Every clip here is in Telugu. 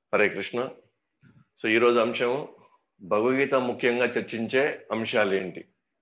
హరే కృష్ణ సో ఈరోజు అంశం భగవద్గీత ముఖ్యంగా చర్చించే అంశాలు ఏంటి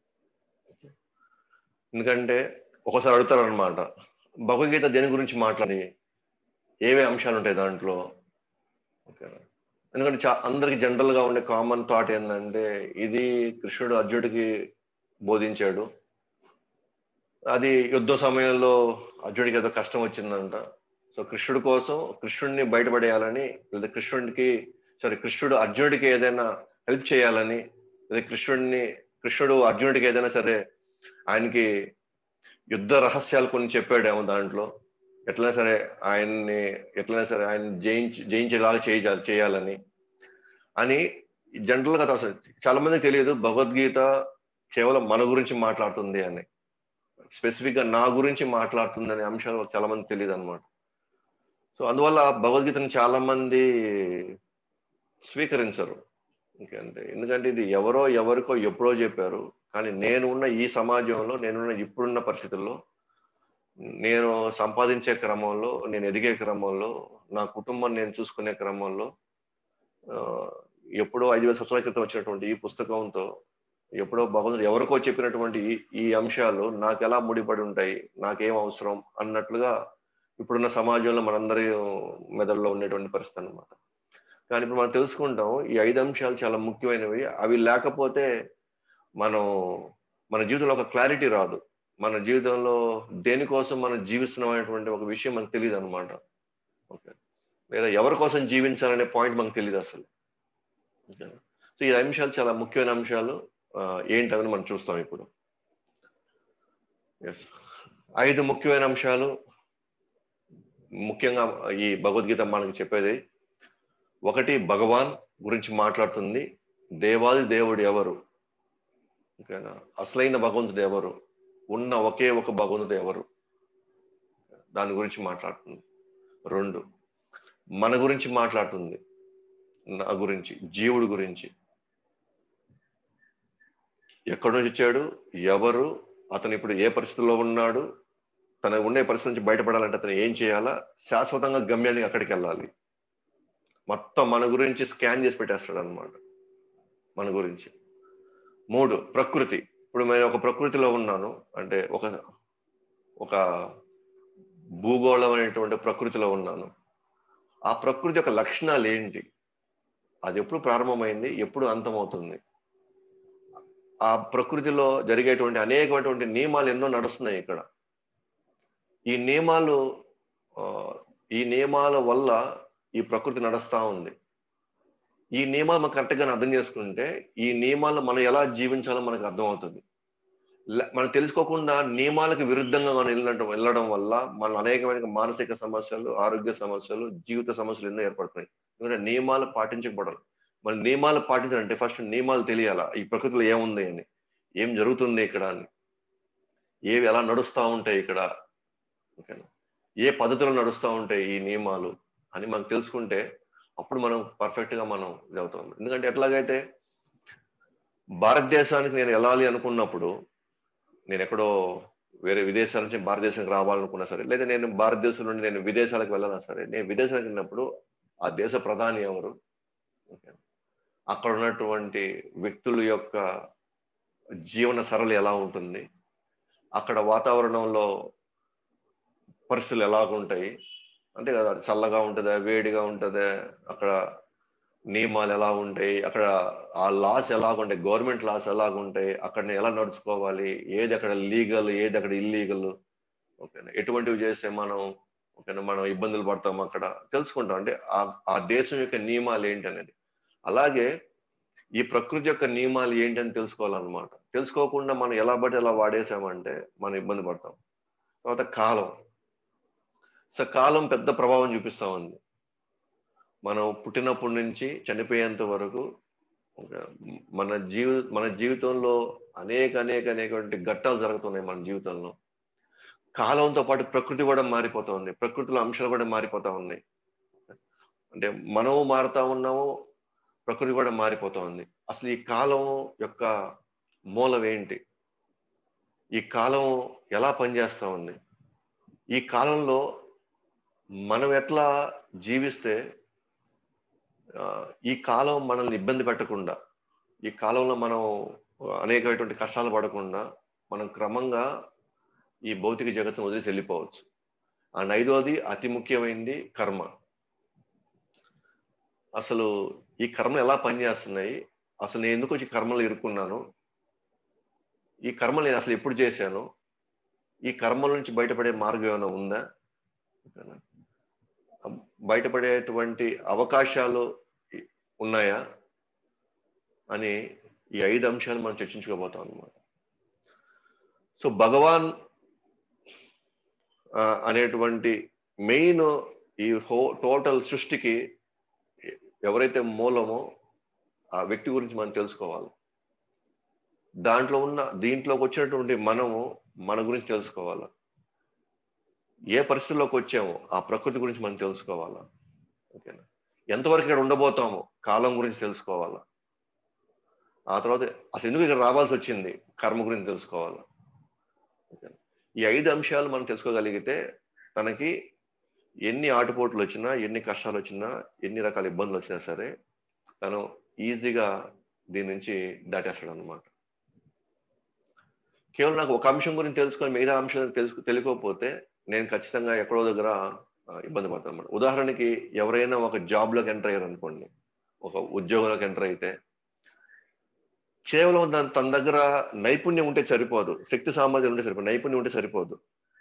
ఎందుకంటే ఒకసారి అడుగుతారు అనమాట భగవద్గీత దేని గురించి మాట్లాడి ఏవే అంశాలు ఉంటాయి దాంట్లో ఓకేనా ఎందుకంటే చా అందరికి జనరల్ గా ఉండే కామన్ థాట్ ఏంటంటే ఇది కృష్ణుడు అర్జునుడికి బోధించాడు అది యుద్ధ సమయంలో అర్జునుడికి ఏదో కష్టం వచ్చిందంట సో కృష్ణుడి కోసం కృష్ణుడిని బయటపడేయాలని లేదా కృష్ణుడికి సారీ కృష్ణుడు అర్జునుడికి ఏదైనా హెల్ప్ చేయాలని లేదా కృష్ణుడిని కృష్ణుడు అర్జునుడికి ఏదైనా సరే ఆయనకి యుద్ధ రహస్యాలు కొన్ని చెప్పాడేమో దాంట్లో ఎట్లయినా సరే ఆయన్ని ఎట్లయినా సరే ఆయన జయించి జయించేలాగా చేయాలి చేయాలని అని జనరల్ గా అసలు చాలా మందికి తెలియదు భగవద్గీత కేవలం మన గురించి మాట్లాడుతుంది అని స్పెసిఫిక్ గా నా గురించి మాట్లాడుతుంది అనే అంశాలు చాలా మంది తెలియదు అనమాట సో అందువల్ల భగవద్గీతను చాలా మంది స్వీకరించరు ఇంకంటే ఎందుకంటే ఇది ఎవరో ఎవరికో ఎప్పుడో చెప్పారు కానీ నేను ఉన్న ఈ సమాజంలో నేనున్న ఇప్పుడున్న పరిస్థితుల్లో నేను సంపాదించే క్రమంలో నేను ఎదిగే క్రమంలో నా కుటుంబం నేను చూసుకునే క్రమంలో ఎప్పుడో ఐదు వేల సంవత్సరాల క్రితం వచ్చినటువంటి ఈ పుస్తకంతో ఎప్పుడో భగవంతుడు ఎవరికో చెప్పినటువంటి ఈ అంశాలు నాకు ఎలా ముడిపడి ఉంటాయి నాకేం అవసరం అన్నట్లుగా ఇప్పుడున్న సమాజంలో మనందరి మెదడులో ఉండేటువంటి పరిస్థితి అనమాట కానీ ఇప్పుడు మనం తెలుసుకుంటాం ఈ ఐదు అంశాలు చాలా ముఖ్యమైనవి అవి లేకపోతే మనం మన జీవితంలో ఒక క్లారిటీ రాదు మన జీవితంలో దేనికోసం మనం జీవిస్తున్నాం అనేటువంటి ఒక విషయం మనకు తెలియదు అనమాట ఓకే లేదా ఎవరి కోసం జీవించాలనే పాయింట్ మనకు తెలియదు అసలు ఓకే సో ఈ అంశాలు చాలా ముఖ్యమైన అంశాలు ఏంటని మనం చూస్తాం ఇప్పుడు ఎస్ ఐదు ముఖ్యమైన అంశాలు ముఖ్యంగా ఈ భగవద్గీత మనకి చెప్పేది ఒకటి భగవాన్ గురించి మాట్లాడుతుంది దేవాది దేవుడు ఎవరు ఓకేనా అసలైన భగవంతుడు ఎవరు ఉన్న ఒకే ఒక భగవంతుడు ఎవరు దాని గురించి మాట్లాడుతుంది రెండు మన గురించి మాట్లాడుతుంది నా గురించి జీవుడు గురించి ఎక్కడి నుంచి వచ్చాడు ఎవరు అతను ఇప్పుడు ఏ పరిస్థితిలో ఉన్నాడు తన ఉండే పరిస్థితి నుంచి బయటపడాలంటే అతను ఏం చేయాలా శాశ్వతంగా గమ్యానికి అక్కడికి వెళ్ళాలి మొత్తం మన గురించి స్కాన్ చేసి పెట్టేస్తాడు అనమాట మన గురించి మూడు ప్రకృతి ఇప్పుడు నేను ఒక ప్రకృతిలో ఉన్నాను అంటే ఒక ఒక భూగోళం అనేటువంటి ప్రకృతిలో ఉన్నాను ఆ ప్రకృతి యొక్క లక్షణాలు ఏంటి అది ఎప్పుడు ప్రారంభమైంది ఎప్పుడు అంతమవుతుంది ఆ ప్రకృతిలో జరిగేటువంటి అనేకమైనటువంటి నియమాలు ఎన్నో నడుస్తున్నాయి ఇక్కడ ఈ నియమాలు ఈ నియమాల వల్ల ఈ ప్రకృతి నడుస్తూ ఉంది ఈ నియమాలు మనం కరెక్ట్గా అర్థం చేసుకుంటే ఈ నియమాలు మనం ఎలా జీవించాలో మనకు అర్థమవుతుంది మనం తెలుసుకోకుండా నియమాలకు విరుద్ధంగా మనం వెళ్ళడం వెళ్ళడం వల్ల మన అనేకమైన మానసిక సమస్యలు ఆరోగ్య సమస్యలు జీవిత సమస్యలు ఎన్నో ఏర్పడుతున్నాయి ఎందుకంటే నియమాలు పాటించకపోవడం మన నియమాలు పాటించాలంటే ఫస్ట్ నియమాలు తెలియాలా ఈ ప్రకృతిలో ఏముంది అని ఏం జరుగుతుంది ఇక్కడ అని ఏవి ఎలా నడుస్తూ ఉంటాయి ఇక్కడ ఓకేనా ఏ పద్ధతిలో నడుస్తూ ఉంటాయి ఈ నియమాలు అని మనం తెలుసుకుంటే అప్పుడు మనం పర్ఫెక్ట్ గా మనం ఇదవుతాం ఎందుకంటే ఎట్లాగైతే భారతదేశానికి నేను వెళ్ళాలి అనుకున్నప్పుడు నేను ఎక్కడో వేరే విదేశాల నుంచి భారతదేశానికి రావాలనుకున్నా సరే లేదా నేను భారతదేశం నుండి నేను విదేశాలకు వెళ్ళాలన్నా సరే నేను విదేశాలకు వెళ్ళినప్పుడు ఆ దేశ ప్రధాని ఎవరు అక్కడ ఉన్నటువంటి వ్యక్తుల యొక్క జీవన సరళి ఎలా ఉంటుంది అక్కడ వాతావరణంలో పరిస్థితులు ఎలాగుంటాయి అంతే కదా చల్లగా ఉంటుందా వేడిగా ఉంటుందా అక్కడ నియమాలు ఎలా ఉంటాయి అక్కడ ఆ లాస్ ఎలాగుంటాయి గవర్నమెంట్ లాస్ ఎలాగుంటాయి అక్కడ ఎలా నడుచుకోవాలి ఏది అక్కడ లీగల్ ఏది అక్కడ ఇల్లీగల్ ఓకేనా ఎటువంటివి చేస్తే మనం ఓకేనా మనం ఇబ్బందులు పడతాం అక్కడ తెలుసుకుంటాం అంటే ఆ దేశం యొక్క నియమాలు ఏంటి అనేది అలాగే ఈ ప్రకృతి యొక్క నియమాలు ఏంటి అని తెలుసుకోవాలన్నమాట తెలుసుకోకుండా మనం ఎలా పడితే ఎలా వాడేసామంటే మనం ఇబ్బంది పడతాం తర్వాత కాలం సో కాలం పెద్ద ప్రభావం చూపిస్తా ఉంది మనం పుట్టినప్పటి నుంచి చనిపోయేంత వరకు మన జీవి మన జీవితంలో అనేక అనేక అనేకటువంటి ఘట్టాలు జరుగుతున్నాయి మన జీవితంలో కాలంతో పాటు ప్రకృతి కూడా మారిపోతా ఉంది ప్రకృతిలో అంశాలు కూడా మారిపోతా ఉన్నాయి అంటే మనము మారుతా ఉన్నాము ప్రకృతి కూడా మారిపోతా ఉంది అసలు ఈ కాలం యొక్క మూలం ఏంటి ఈ కాలం ఎలా పనిచేస్తా ఉంది ఈ కాలంలో మనం ఎట్లా జీవిస్తే ఆ, ఈ కాలం మనల్ని ఇబ్బంది పెట్టకుండా ఈ కాలంలో మనం అనేకమైనటువంటి కష్టాలు పడకుండా మనం క్రమంగా ఈ భౌతిక జగత్తును వదిలేసి వెళ్ళిపోవచ్చు అండ్ ఐదోది అతి ముఖ్యమైనది కర్మ అసలు ఈ కర్మలు ఎలా పనిచేస్తున్నాయి అసలు నేను ఎందుకు వచ్చి కర్మలు ఇరుక్కున్నాను ఈ కర్మలు నేను అసలు ఎప్పుడు చేశాను ఈ కర్మల నుంచి బయటపడే మార్గం ఏమైనా ఉందా ఓకేనా? బయటపడేటువంటి అవకాశాలు ఉన్నాయా అని ఈ ఐదు అంశాలు మనం చర్చించుకోబోతాం అన్నమాట సో భగవాన్ ఆ, అనేటువంటి మెయిన్ ఈ హో టోటల్ సృష్టికి ఎవరైతే మూలమో ఆ వ్యక్తి గురించి మనం తెలుసుకోవాలి దాంట్లో ఉన్న దీంట్లోకి వచ్చినటువంటి మనము మన గురించి తెలుసుకోవాలా ఏ పరిస్థితుల్లోకి వచ్చామో ఆ ప్రకృతి గురించి మనం తెలుసుకోవాలా ఓకేనా ఎంతవరకు ఇక్కడ ఉండబోతామో కాలం గురించి తెలుసుకోవాలా ఆ తర్వాత అసలు ఎందుకు ఇక్కడ రావాల్సి వచ్చింది కర్మ గురించి తెలుసుకోవాలా ఓకేనా ఈ ఐదు అంశాలు మనం తెలుసుకోగలిగితే తనకి ఎన్ని ఆటుపోట్లు వచ్చినా ఎన్ని కష్టాలు వచ్చినా ఎన్ని రకాల ఇబ్బందులు వచ్చినా సరే తను ఈజీగా దీని నుంచి దాటేస్తాడు అనమాట కేవలం నాకు ఒక అంశం గురించి తెలుసుకొని మిగతా అంశం తెలుసు తెలియకపోతే నేను ఖచ్చితంగా ఎక్కడో దగ్గర ఆ, ఇబ్బంది పడతాను అనమాట ఉదాహరణకి ఎవరైనా ఒక జాబ్లోకి ఎంటర్ అయ్యారు అనుకోండి ఒక ఉద్యోగంలోకి ఎంటర్ అయితే కేవలం దాని తన దగ్గర నైపుణ్యం ఉంటే సరిపోదు శక్తి సామర్థ్యం ఉంటే సరిపోదు నైపుణ్యం ఉంటే సరిపోదు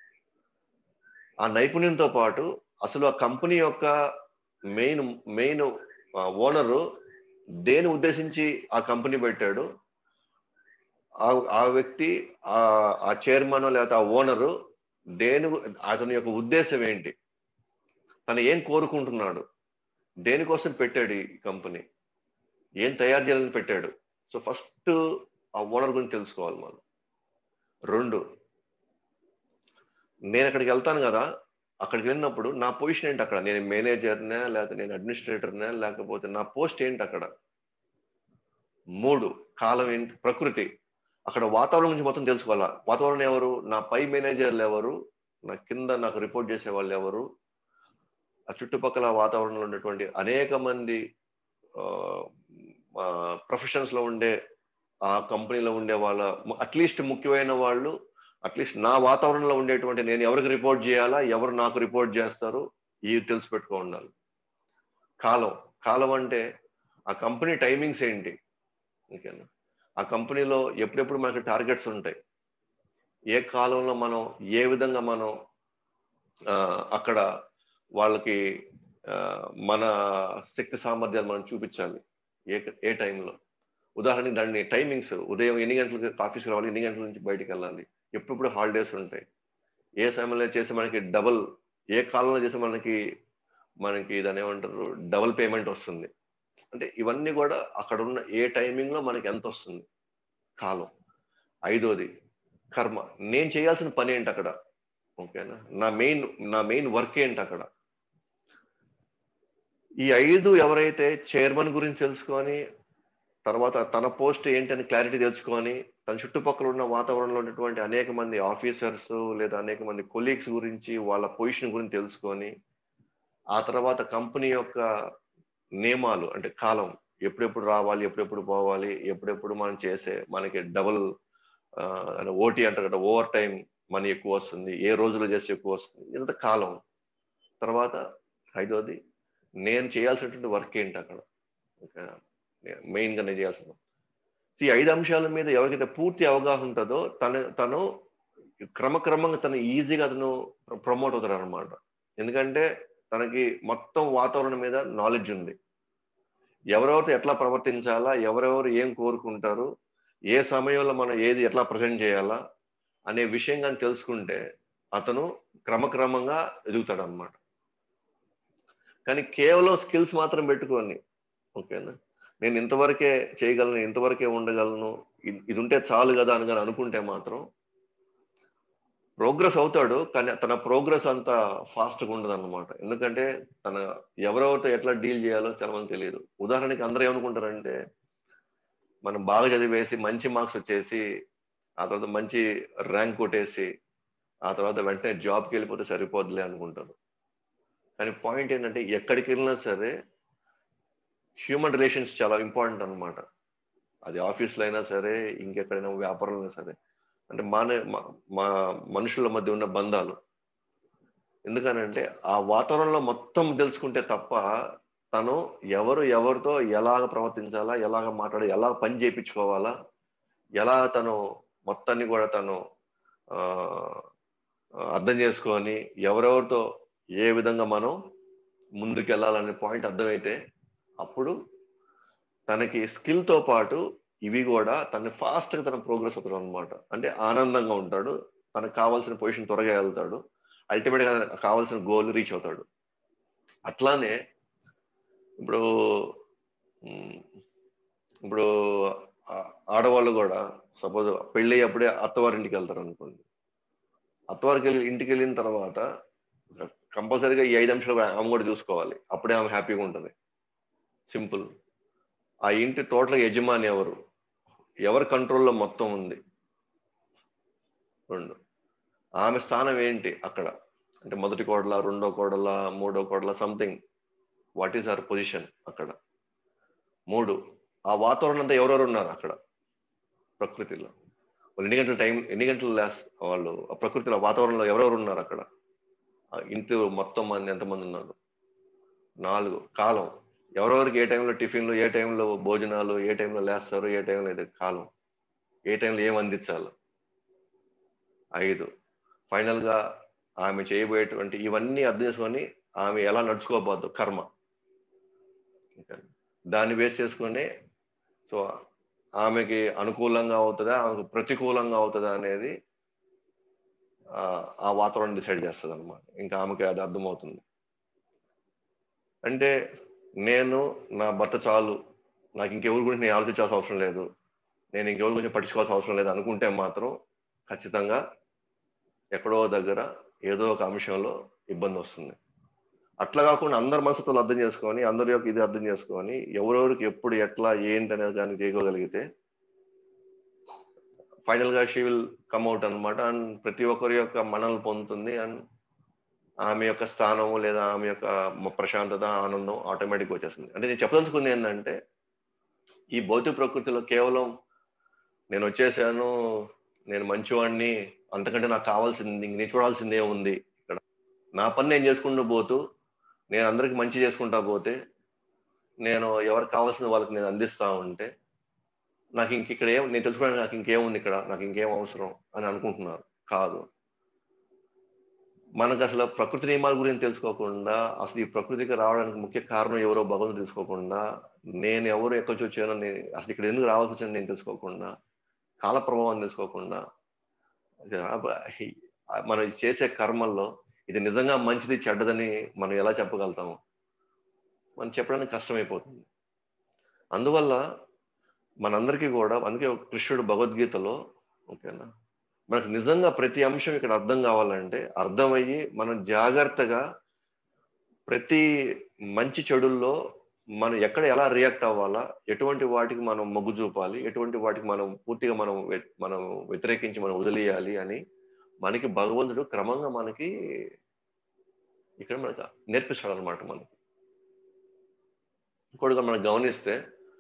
ఆ నైపుణ్యంతో పాటు అసలు ఆ కంపెనీ యొక్క మెయిన్ మెయిన్ ఓనరు దేని ఉద్దేశించి ఆ కంపెనీ పెట్టాడు ఆ ఆ వ్యక్తి ఆ ఆ చైర్మన్ లేకపోతే ఆ ఓనరు దేని అతని యొక్క ఉద్దేశం ఏంటి తను ఏం కోరుకుంటున్నాడు దేనికోసం పెట్టాడు ఈ కంపెనీ ఏం తయారు చేయాలని పెట్టాడు సో ఫస్ట్ ఆ ఓనర్ గురించి తెలుసుకోవాలి మనం రెండు నేను అక్కడికి వెళ్తాను కదా అక్కడికి వెళ్ళినప్పుడు నా పొజిషన్ ఏంటి అక్కడ నేను మేనేజర్నే లేకపోతే నేను అడ్మినిస్ట్రేటర్నే లేకపోతే నా పోస్ట్ ఏంటి అక్కడ మూడు కాలం ఏంటి ప్రకృతి అక్కడ వాతావరణం గురించి మొత్తం తెలుసుకోవాలా వాతావరణం ఎవరు నా పై మేనేజర్లు ఎవరు నా కింద నాకు రిపోర్ట్ చేసే వాళ్ళు ఎవరు ఆ చుట్టుపక్కల వాతావరణంలో ఉన్నటువంటి అనేక మంది ప్రొఫెషన్స్ లో ఉండే ఆ కంపెనీలో ఉండే వాళ్ళ అట్లీస్ట్ ముఖ్యమైన వాళ్ళు అట్లీస్ట్ నా వాతావరణంలో ఉండేటువంటి నేను ఎవరికి రిపోర్ట్ చేయాలా ఎవరు నాకు రిపోర్ట్ చేస్తారు ఇవి తెలిసి పెట్టుకో ఉండాలి కాలం కాలం అంటే ఆ కంపెనీ టైమింగ్స్ ఏంటి ఓకేనా ఆ కంపెనీలో ఎప్పుడెప్పుడు మనకి టార్గెట్స్ ఉంటాయి ఏ కాలంలో మనం ఏ విధంగా మనం ఆ, అక్కడ వాళ్ళకి ఆ, మన శక్తి సామర్థ్యాలు మనం చూపించాలి ఏ ఏ టైంలో ఉదాహరణకి దాన్ని టైమింగ్స్ ఉదయం ఎన్ని గంటలకు ఆఫీస్కి రావాలి ఎన్ని గంటల నుంచి బయటికి వెళ్ళాలి ఎప్పుడెప్పుడు హాలిడేస్ ఉంటాయి ఏ సమయంలో చేసి మనకి డబల్ ఏ కాలంలో చేసి మనకి మనకి దాని ఏమంటారు డబల్ పేమెంట్ వస్తుంది అంటే ఇవన్నీ కూడా అక్కడ ఉన్న ఏ టైమింగ్ లో మనకి ఎంత వస్తుంది కాలం ఐదోది కర్మ నేను చేయాల్సిన పని ఏంటి అక్కడ ఓకేనా నా మెయిన్ నా మెయిన్ వర్క్ ఏంటి అక్కడ ఈ ఐదు ఎవరైతే చైర్మన్ గురించి తెలుసుకొని తర్వాత తన పోస్ట్ ఏంటని క్లారిటీ తెలుసుకొని తన చుట్టుపక్కల ఉన్న వాతావరణంలో ఉన్నటువంటి అనేక మంది ఆఫీసర్స్ లేదా అనేక మంది కొలీగ్స్ గురించి వాళ్ళ పొజిషన్ గురించి తెలుసుకొని ఆ తర్వాత కంపెనీ యొక్క నియమాలు అంటే కాలం ఎప్పుడెప్పుడు రావాలి ఎప్పుడెప్పుడు పోవాలి ఎప్పుడెప్పుడు మనం చేసే మనకి డబుల్ ఓటీ అంటారు కదా ఓవర్ టైం మనీ ఎక్కువ వస్తుంది ఏ రోజులో చేస్తే ఎక్కువ వస్తుంది ఇంత కాలం తర్వాత ఐదోది నేను చేయాల్సినటువంటి వర్క్ ఏంటి అక్కడ ఓకే మెయిన్గా నేను చేయాల్సిన ఈ ఐదు అంశాల మీద ఎవరికైతే పూర్తి అవగాహన ఉంటుందో తను తను క్రమక్రమంగా తను ఈజీగా అతను ప్రమోట్ అవుతాడు అనమాట ఎందుకంటే తనకి మొత్తం వాతావరణం మీద నాలెడ్జ్ ఉంది ఎవరెవరితో ఎట్లా ప్రవర్తించాలా ఎవరెవరు ఏం కోరుకుంటారు ఏ సమయంలో మనం ఏది ఎట్లా ప్రజెంట్ చేయాలా అనే విషయం కానీ తెలుసుకుంటే అతను క్రమక్రమంగా ఎదుగుతాడు అనమాట కానీ కేవలం స్కిల్స్ మాత్రం పెట్టుకొని ఓకేనా నేను ఇంతవరకే చేయగలను ఇంతవరకే ఉండగలను ఇది ఉంటే చాలు కదా అని అనుకుంటే మాత్రం ప్రోగ్రెస్ అవుతాడు కానీ తన ప్రోగ్రెస్ అంత ఫాస్ట్గా ఉండదు అనమాట ఎందుకంటే తన ఎవరెవరితో ఎట్లా డీల్ చేయాలో చాలా మంది తెలియదు ఉదాహరణకి అందరూ ఏమనుకుంటారంటే మనం బాగా చదివేసి మంచి మార్క్స్ వచ్చేసి ఆ తర్వాత మంచి ర్యాంక్ కొట్టేసి ఆ తర్వాత వెంటనే జాబ్కి వెళ్ళిపోతే సరిపోద్దులే అనుకుంటారు కానీ పాయింట్ ఏంటంటే ఎక్కడికి వెళ్ళినా సరే హ్యూమన్ రిలేషన్స్ చాలా ఇంపార్టెంట్ అన్నమాట అది ఆఫీస్లో అయినా సరే ఇంకెక్కడైనా వ్యాపారంలో అయినా సరే అంటే మన మా- మా మనుషుల మధ్య ఉన్న బంధాలు ఎందుకనంటే ఆ వాతావరణంలో మొత్తం తెలుసుకుంటే తప్ప తను ఎవరు ఎవరితో ఎలాగ ప్రవర్తించాలా ఎలాగ మాట్లాడి ఎలా పని చేయించుకోవాలా ఎలా తను మొత్తాన్ని కూడా తను ఆ, అర్థం చేసుకొని ఎవరెవరితో ఏ విధంగా మనం ముందుకు వెళ్ళాలనే పాయింట్ అర్థమైతే అప్పుడు తనకి skill తో పాటు ఇవి కూడా తను ఫాస్ట్ గా తన ప్రోగ్రెస్ అవుతాడు అనమాట అంటే ఆనందంగా ఉంటాడు తనకు కావాల్సిన పొజిషన్ త్వరగా వెళ్తాడు అల్టిమేట్ గా కావాల్సిన గోల్ రీచ్ అవుతాడు అట్లానే ఇప్పుడు ఉమ్, ఇప్పుడు ఆ- ఆడవాళ్ళు కూడా సపోజ్ పెళ్ళి అప్పుడే అత్తవారింటికి వెళ్తారు అనుకోండి అత్తవారికి వెళ్ళి ఇంటికి వెళ్ళిన తర్వాత కంపల్సరీగా ఈ ఐదు అంశాలు ఆమె కూడా చూసుకోవాలి అప్పుడే ఆమె హ్యాపీగా ఉంటుంది సింపుల్ ఆ ఇంటి టోటల్ యజమాని ఎవరు ఎవరి కంట్రోల్లో మొత్తం ఉంది రెండు ఆమె స్థానం ఏంటి అక్కడ అంటే మొదటి కోడల రెండో కోడల మూడో కోడల something what is our position అక్కడ మూడు ఆ వాతావరణం అంతా ఎవరెవరు ఉన్నారు అక్కడ ప్రకృతిలో వాళ్ళు ఎన్ని గంటల టైం ఎన్ని గంటలు లేస్ వాళ్ళు ఆ ప్రకృతిలో వాతావరణంలో ఎవరెవరు ఉన్నారు అక్కడ ఆ ఇంటి మొత్తం మంది ఎంతమంది ఉన్నారు నాలుగు కాలం ఎవరెవరికి ఏ టైంలో టిఫిన్లు ఏ టైంలో భోజనాలు ఏ టైంలో లేస్తారు ఏ టైంలో ఇది కాలం ఏ టైంలో ఏం అందించాలి ఐదు ఫైనల్ గా ఆమె చేయబోయేటువంటి ఇవన్నీ అర్థం చేసుకొని ఆమె ఎలా నడుచుకోబోద్దు కర్మ ఓకే. దాన్ని బేస్ చేసుకొని సో ఆమెకి అనుకూలంగా అవుతుందా ఆమెకు ప్రతికూలంగా అవుతుందా అనేది ఆ, ఆ వాతావరణం డిసైడ్ చేస్తుంది అనమాట ఇంకా ఆమెకి అది అర్థమవుతుంది అంటే నేను నా భర్త చాలు నాకు ఇంకెవరి గురించి నేను ఆలోచించాల్సిన అవసరం లేదు నేను ఇంకెవరి గురించి పట్టించుకోవాల్సిన అవసరం లేదు అనుకుంటే మాత్రం ఖచ్చితంగా ఎక్కడో దగ్గర ఏదో ఒక అంశంలో ఇబ్బంది వస్తుంది అట్లా కాకుండా అందరి మనసుతో అర్థం చేసుకొని అందరి యొక్క ఇది అర్థం చేసుకొని ఎవరెవరికి ఎప్పుడు ఎట్లా ఏంటి అనేది దాన్ని చేయగలిగితే ఫైనల్ గా షీ విల్ కమ్అవుట్ అనమాట అండ్ ప్రతి ఒక్కరి యొక్క మనల్ని పొందుతుంది అండ్ ఆమె యొక్క స్థానము లేదా ఆమె యొక్క మ- ప్రశాంతత ఆనందం ఆటోమేటిక్ వచ్చేస్తుంది అంటే నేను చెప్పదలుచుకుంది ఏంటంటే ఈ భౌతిక ప్రకృతిలో కేవలం నేను వచ్చేసాను నేను మంచివాడిని అంతకంటే నాకు కావాల్సింది ఇంక నేను చూడాల్సిందే ఉంది ఇక్కడ నా పని నేను చేసుకుంటూ పోతూ నేను అందరికి మంచి చేసుకుంటా పోతే నేను ఎవరికి కావాల్సిన వాళ్ళకి నేను అందిస్తా ఉంటే నాకు ఇంక ఇక్కడ ఏం నేను తెలుసుకోవడానికి నాకు ఇంకేముంది ఇక్కడ నాకు ఇంకేం అవసరం అని అనుకుంటున్నారు కాదు మనకు అసలు ప్రకృతి నియమాల గురించి తెలుసుకోకుండా అసలు ఈ ప్రకృతికి రావడానికి ముఖ్య కారణం ఎవరో భగవంతుడు తెలుసుకోకుండా నేను ఎవరు ఎక్కడి నుంచి వచ్చానో నేను అసలు ఇక్కడ ఎందుకు రావాల్సి వచ్చానో నేను తెలుసుకోకుండా కాల ప్రభావం తెలుసుకోకుండా అది ఆ- ఈ- మనం చేసే కర్మల్లో ఇది నిజంగా మంచిది చెడ్డదని మనం ఎలా చెప్పగలుగుతాము మనం చెప్పడానికి కష్టమైపోతుంది అందువల్ల మనందరికీ కూడా అందుకే కృష్ణుడు భగవద్గీతలో ఓకేనా మనకు నిజంగా ప్రతి అంశం ఇక్కడ అర్థం కావాలంటే అర్థమయ్యి మనం జాగ్రత్తగా ప్రతి మంచి చెడుల్లో మనం ఎక్కడ ఎలా రియాక్ట్ అవ్వాలా ఎటువంటి వాటికి మనం మొగ్గు చూపాలి ఎటువంటి వాటికి మనం పూర్తిగా మనం వ్య- మనం వ్యతిరేకించి మనం వదిలేయాలి అని మనకి భగవంతుడు క్రమంగా మనకి ఇక్కడ మనకి నేర్పిస్తాడు అనమాట మనకి ఇంకోటిగా మనం గమనిస్తే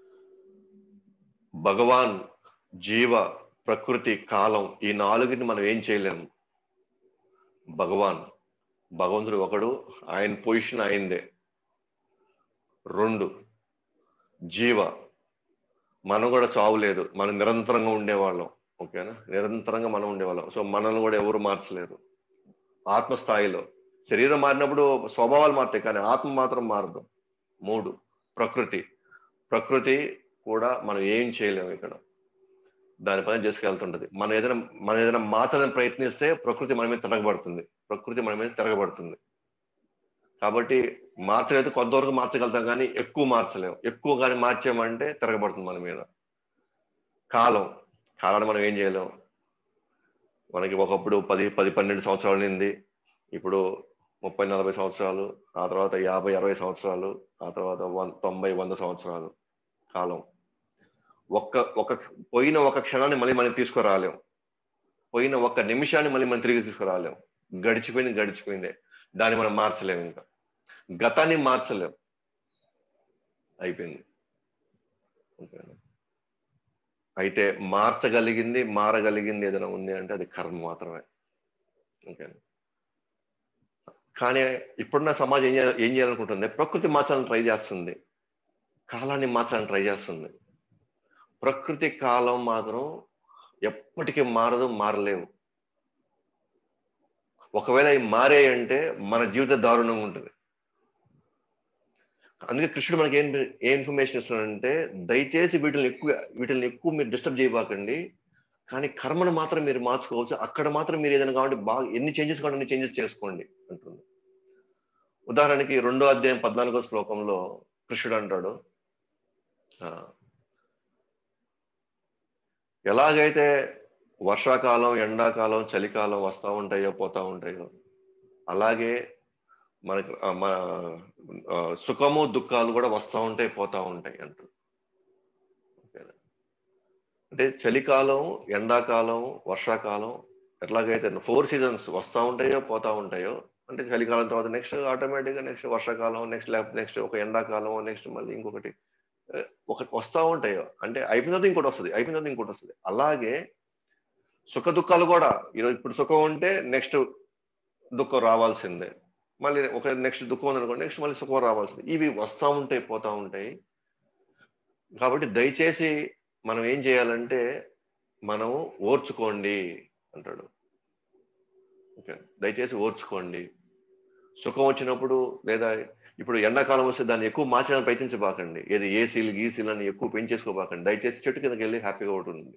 భగవాన్ జీవ ప్రకృతి కాలం ఈ నాలుగిని మనం ఏం చేయలేము భగవాన్ భగవంతుడు ఒకడు ఆయన పొజిషన్ అయిందే రెండు జీవ మనం కూడా చావు లేదు మనం నిరంతరంగా ఉండేవాళ్ళం ఓకేనా నిరంతరంగా మనం ఉండేవాళ్ళం సో మనల్ని కూడా ఎవరు మార్చలేరు ఆత్మస్థాయిలో శరీరం మారినప్పుడు స్వభావాలు మారుతాయి కానీ ఆత్మ మాత్రం మారదు మూడు ప్రకృతి ప్రకృతి కూడా మనం ఏం చేయలేము ఇక్కడ దాని పని చేసుకెళ్తుంటది మనం ఏదైనా మనం ఏదైనా మార్చాలని ప్రయత్నిస్తే ప్రకృతి మన మీద తిరగబడుతుంది ప్రకృతి మన మీద తిరగబడుతుంది కాబట్టి మార్చలేదు కొంతవరకు మార్చగలుగుతాం కానీ ఎక్కువ మార్చలేము ఎక్కువ కానీ మార్చామంటే తిరగబడుతుంది మన మీద కాలం కాలాన్ని మనం ఏం చేయలేం మనకి ఒకప్పుడు పది పది పన్నెండు సంవత్సరాలు నింది ఇప్పుడు ముప్పై నలభై సంవత్సరాలు ఆ తర్వాత యాభై అరవై సంవత్సరాలు ఆ తర్వాత వన్ తొంభై వంద సంవత్సరాలు కాలం ఒక్క ఒక పోయిన ఒక క్షణాన్ని మళ్ళీ మనం తీసుకురాలేం పోయిన ఒక్క నిమిషాన్ని మళ్ళీ మనం తిరిగి తీసుకురాలేం గడిచిపోయింది గడిచిపోయిందే దాన్ని మనం మార్చలేము ఇంకా గతాన్ని మార్చలేం అయిపోయింది ఓకేనా అయితే మార్చగలిగింది మారగలిగింది ఏదైనా ఉంది అంటే అది కర్మ మాత్రమే ఓకేనా కానీ ఇప్పుడున్న సమాజం ఏం చేయాలి ఏం చేయాలనుకుంటుంది ప్రకృతి మార్చాలని ట్రై చేస్తుంది కాలాన్ని మార్చాలని ట్రై చేస్తుంది ప్రకృతి కాలం మాత్రం ఎప్పటికీ మారదు మారలేవు ఒకవేళ అవి మారాయంటే మన జీవిత దారుణంగా ఉంటుంది అందుకే కృష్ణుడు మనకి ఏం ఏ ఇన్ఫర్మేషన్ ఇస్తున్నాడంటే దయచేసి వీటిని ఎక్కువ వీటిని ఎక్కువ మీరు డిస్టర్బ్ చేయబాకండి కానీ కర్మను మాత్రం మీరు మార్చుకోవచ్చు అక్కడ మాత్రం మీరు ఏదైనా కాబట్టి బాగా ఎన్ని చేంజెస్ కావాలి అన్ని చేంజెస్ చేసుకోండి అంటుంది ఉదాహరణకి రెండో అధ్యాయం పద్నాలుగో శ్లోకంలో కృష్ణుడు అంటాడు ఆ, ఎలాగైతే వర్షాకాలం ఎండాకాలం చలికాలం వస్తూ ఉంటాయో పోతా ఉంటాయో అలాగే మనకి ఆ, మన ఆ, సుఖము దుఃఖాలు కూడా వస్తూ ఉంటాయి పోతా ఉంటాయి అంటూ ఓకేనా? అంటే చలికాలం ఎండాకాలం వర్షాకాలం ఎట్లాగైతే ఫోర్ సీజన్స్ వస్తూ ఉంటాయో పోతా ఉంటాయో అంటే చలికాలం తర్వాత నెక్స్ట్ ఆటోమేటిక్గా నెక్స్ట్ వర్షాకాలం నెక్స్ట్ లేకపోతే నెక్స్ట్ ఒక ఎండాకాలం నెక్స్ట్ మళ్ళీ ఇంకొకటి ఆ, ఒకటి వస్తూ ఉంటాయో అంటే అయిపోయిన తర్వాత ఇంకోటి వస్తుంది అయిపోయిన తర్వాత ఇంకోటి వస్తుంది అలాగే సుఖ దుఃఖాలు కూడా ఈరోజు ఇప్పుడు సుఖం ఉంటే నెక్స్ట్ దుఃఖం రావాల్సిందే మళ్ళీ ఒక నెక్స్ట్ దుఃఖం ఉందనుకోండి నెక్స్ట్ మళ్ళీ సుఖం రావాల్సింది ఇవి వస్తూ ఉంటాయి పోతా ఉంటాయి కాబట్టి దయచేసి మనం ఏం చేయాలంటే మనం ఓర్చుకోండి అంటాడు ఓకే దయచేసి ఓర్చుకోండి సుఖం వచ్చినప్పుడు లేదా ఇప్పుడు ఎండాకాలం వస్తే దాన్ని ఎక్కువ మార్చడానికి ప్రయత్నించబాకండి ఏది ఏసీలు గీసీలు అని ఎక్కువ పెంచేసుకోబాకండి దయచేసి చెట్టు కిందకి వెళ్ళి హ్యాపీగా ఉంటుంది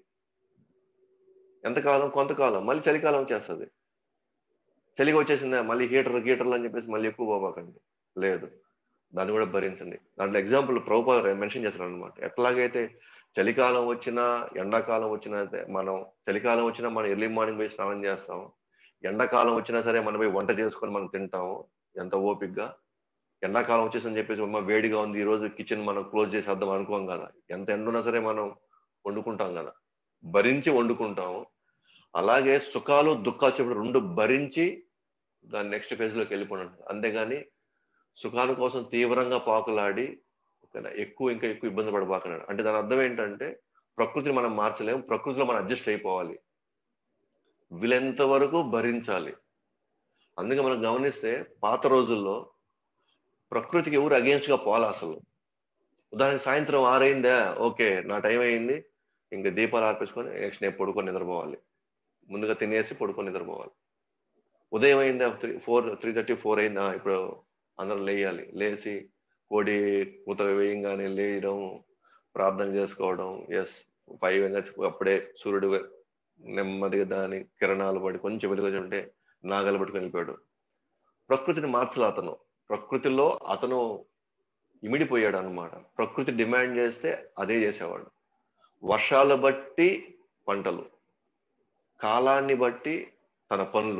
ఎంతకాలం కొంతకాలం మళ్ళీ చలికాలం వచ్చేస్తుంది చలిగా వచ్చేసిందా మళ్ళీ హీటర్ హీటర్లు అని చెప్పేసి మళ్ళీ ఎక్కువ పోబాకండి లేదు దాన్ని కూడా భరించండి దాంట్లో ఎగ్జాంపుల్ ప్రభుపాద మెన్షన్ చేస్తారు అనమాట ఎట్లాగైతే చలికాలం వచ్చినా ఎండాకాలం వచ్చినా అయితే మనం చలికాలం వచ్చినా మనం ఎర్లీ మార్నింగ్ పోయి స్నానం చేస్తాం ఎండాకాలం వచ్చినా సరే మనం పోయి వంట చేసుకొని మనం తింటాము ఎంత ఓపిక్గా ఎండాకాలం వచ్చేసని చెప్పేసి అమ్మ వేడిగా ఉంది ఈ రోజు కిచెన్ మనం క్లోజ్ చేసేద్దాం అనుకోం కదా ఎంత ఎండున్నా సరే మనం వండుకుంటాం కదా భరించి వండుకుంటాము అలాగే సుఖాలు దుఃఖాలు చెప్పిన రెండు భరించి దాని నెక్స్ట్ ఫేజ్లోకి వెళ్ళిపోయినట్టు అంతేగాని సుఖాల కోసం తీవ్రంగా పాకులాడి ఓకేనా ఎక్కువ ఇంకా ఎక్కువ ఇబ్బంది పడబాకన్నాడు అంటే దాని అర్థం ఏంటంటే ప్రకృతిని మనం మార్చలేము ప్రకృతిలో మనం అడ్జస్ట్ అయిపోవాలి వీలెంత వరకు భరించాలి అందుకే మనం గమనిస్తే పాత రోజుల్లో ప్రకృతికి ఎవరు against గా పోవాలి అసలు ఉదాహరణకి సాయంత్రం ఆరైందా ఓకే నా టైం అయింది ఇంకా దీపాలు ఆర్పేసుకొని నెక్స్ట్ నేను పడుకొని నిద్రపోవాలి ముందుగా తినేసి పడుకొని నిద్రపోవాలి ఉదయం అయిందా three four three thirty four అయిందా ఇప్పుడు అందరం లేయాలి లేచి కోడి కూత వేయంగానే లేయడం ప్రార్థన చేసుకోవడం ఎస్ ఫైవ్ అప్పుడే సూర్యుడు నెమ్మదిగా దాని కిరణాలు పడి కొంచెం వెలుగు ఉంటే నాగలు పట్టుకొని వెళ్ళిపోయాడు ప్రకృతిని మార్చలే అతను ప్రకృతిలో అతను ఇమిడిపోయాడు అనమాట ప్రకృతి డిమాండ్ చేస్తే అదే చేసేవాడు వర్షాలు బట్టి పంటలు కాలాన్ని బట్టి తన పనులు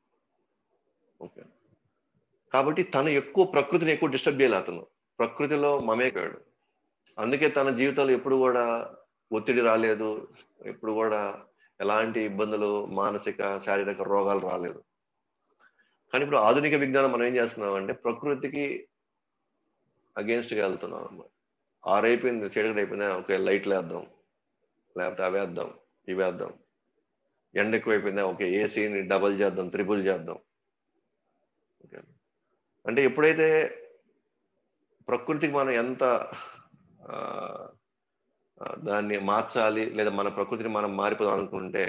ఓకే కాబట్టి తను ఎక్కువ ప్రకృతిని ఎక్కువ డిస్టర్బ్ చేయాలి అతను ప్రకృతిలో మమేకాడు అందుకే తన జీవితంలో ఎప్పుడు కూడా ఒత్తిడి రాలేదు ఎప్పుడు కూడా ఎలాంటి ఇబ్బందులు మానసిక శారీరక రోగాలు రాలేదు కానీ ఇప్పుడు ఆధునిక విజ్ఞానం మనం ఏం చేస్తున్నాం అంటే ప్రకృతికి అగేన్స్ట్గా వెళ్తున్నాం అన్నమాట ఆరైపోయింది చీకటి అయిపోయింది ఓకే లైట్లు వేద్దాం లేకపోతే అవి వేద్దాం ఇవి వేద్దాం ఎండ ఎక్కువైపోయిందా ఓకే ఏసీని డబల్ చేద్దాం త్రిబుల్ చేద్దాం ఓకే అంటే ఎప్పుడైతే ప్రకృతికి మనం ఎంత ఆ, ఆ, దాన్ని మార్చాలి లేదా మన ప్రకృతిని మనం మారిపోదాం అనుకుంటే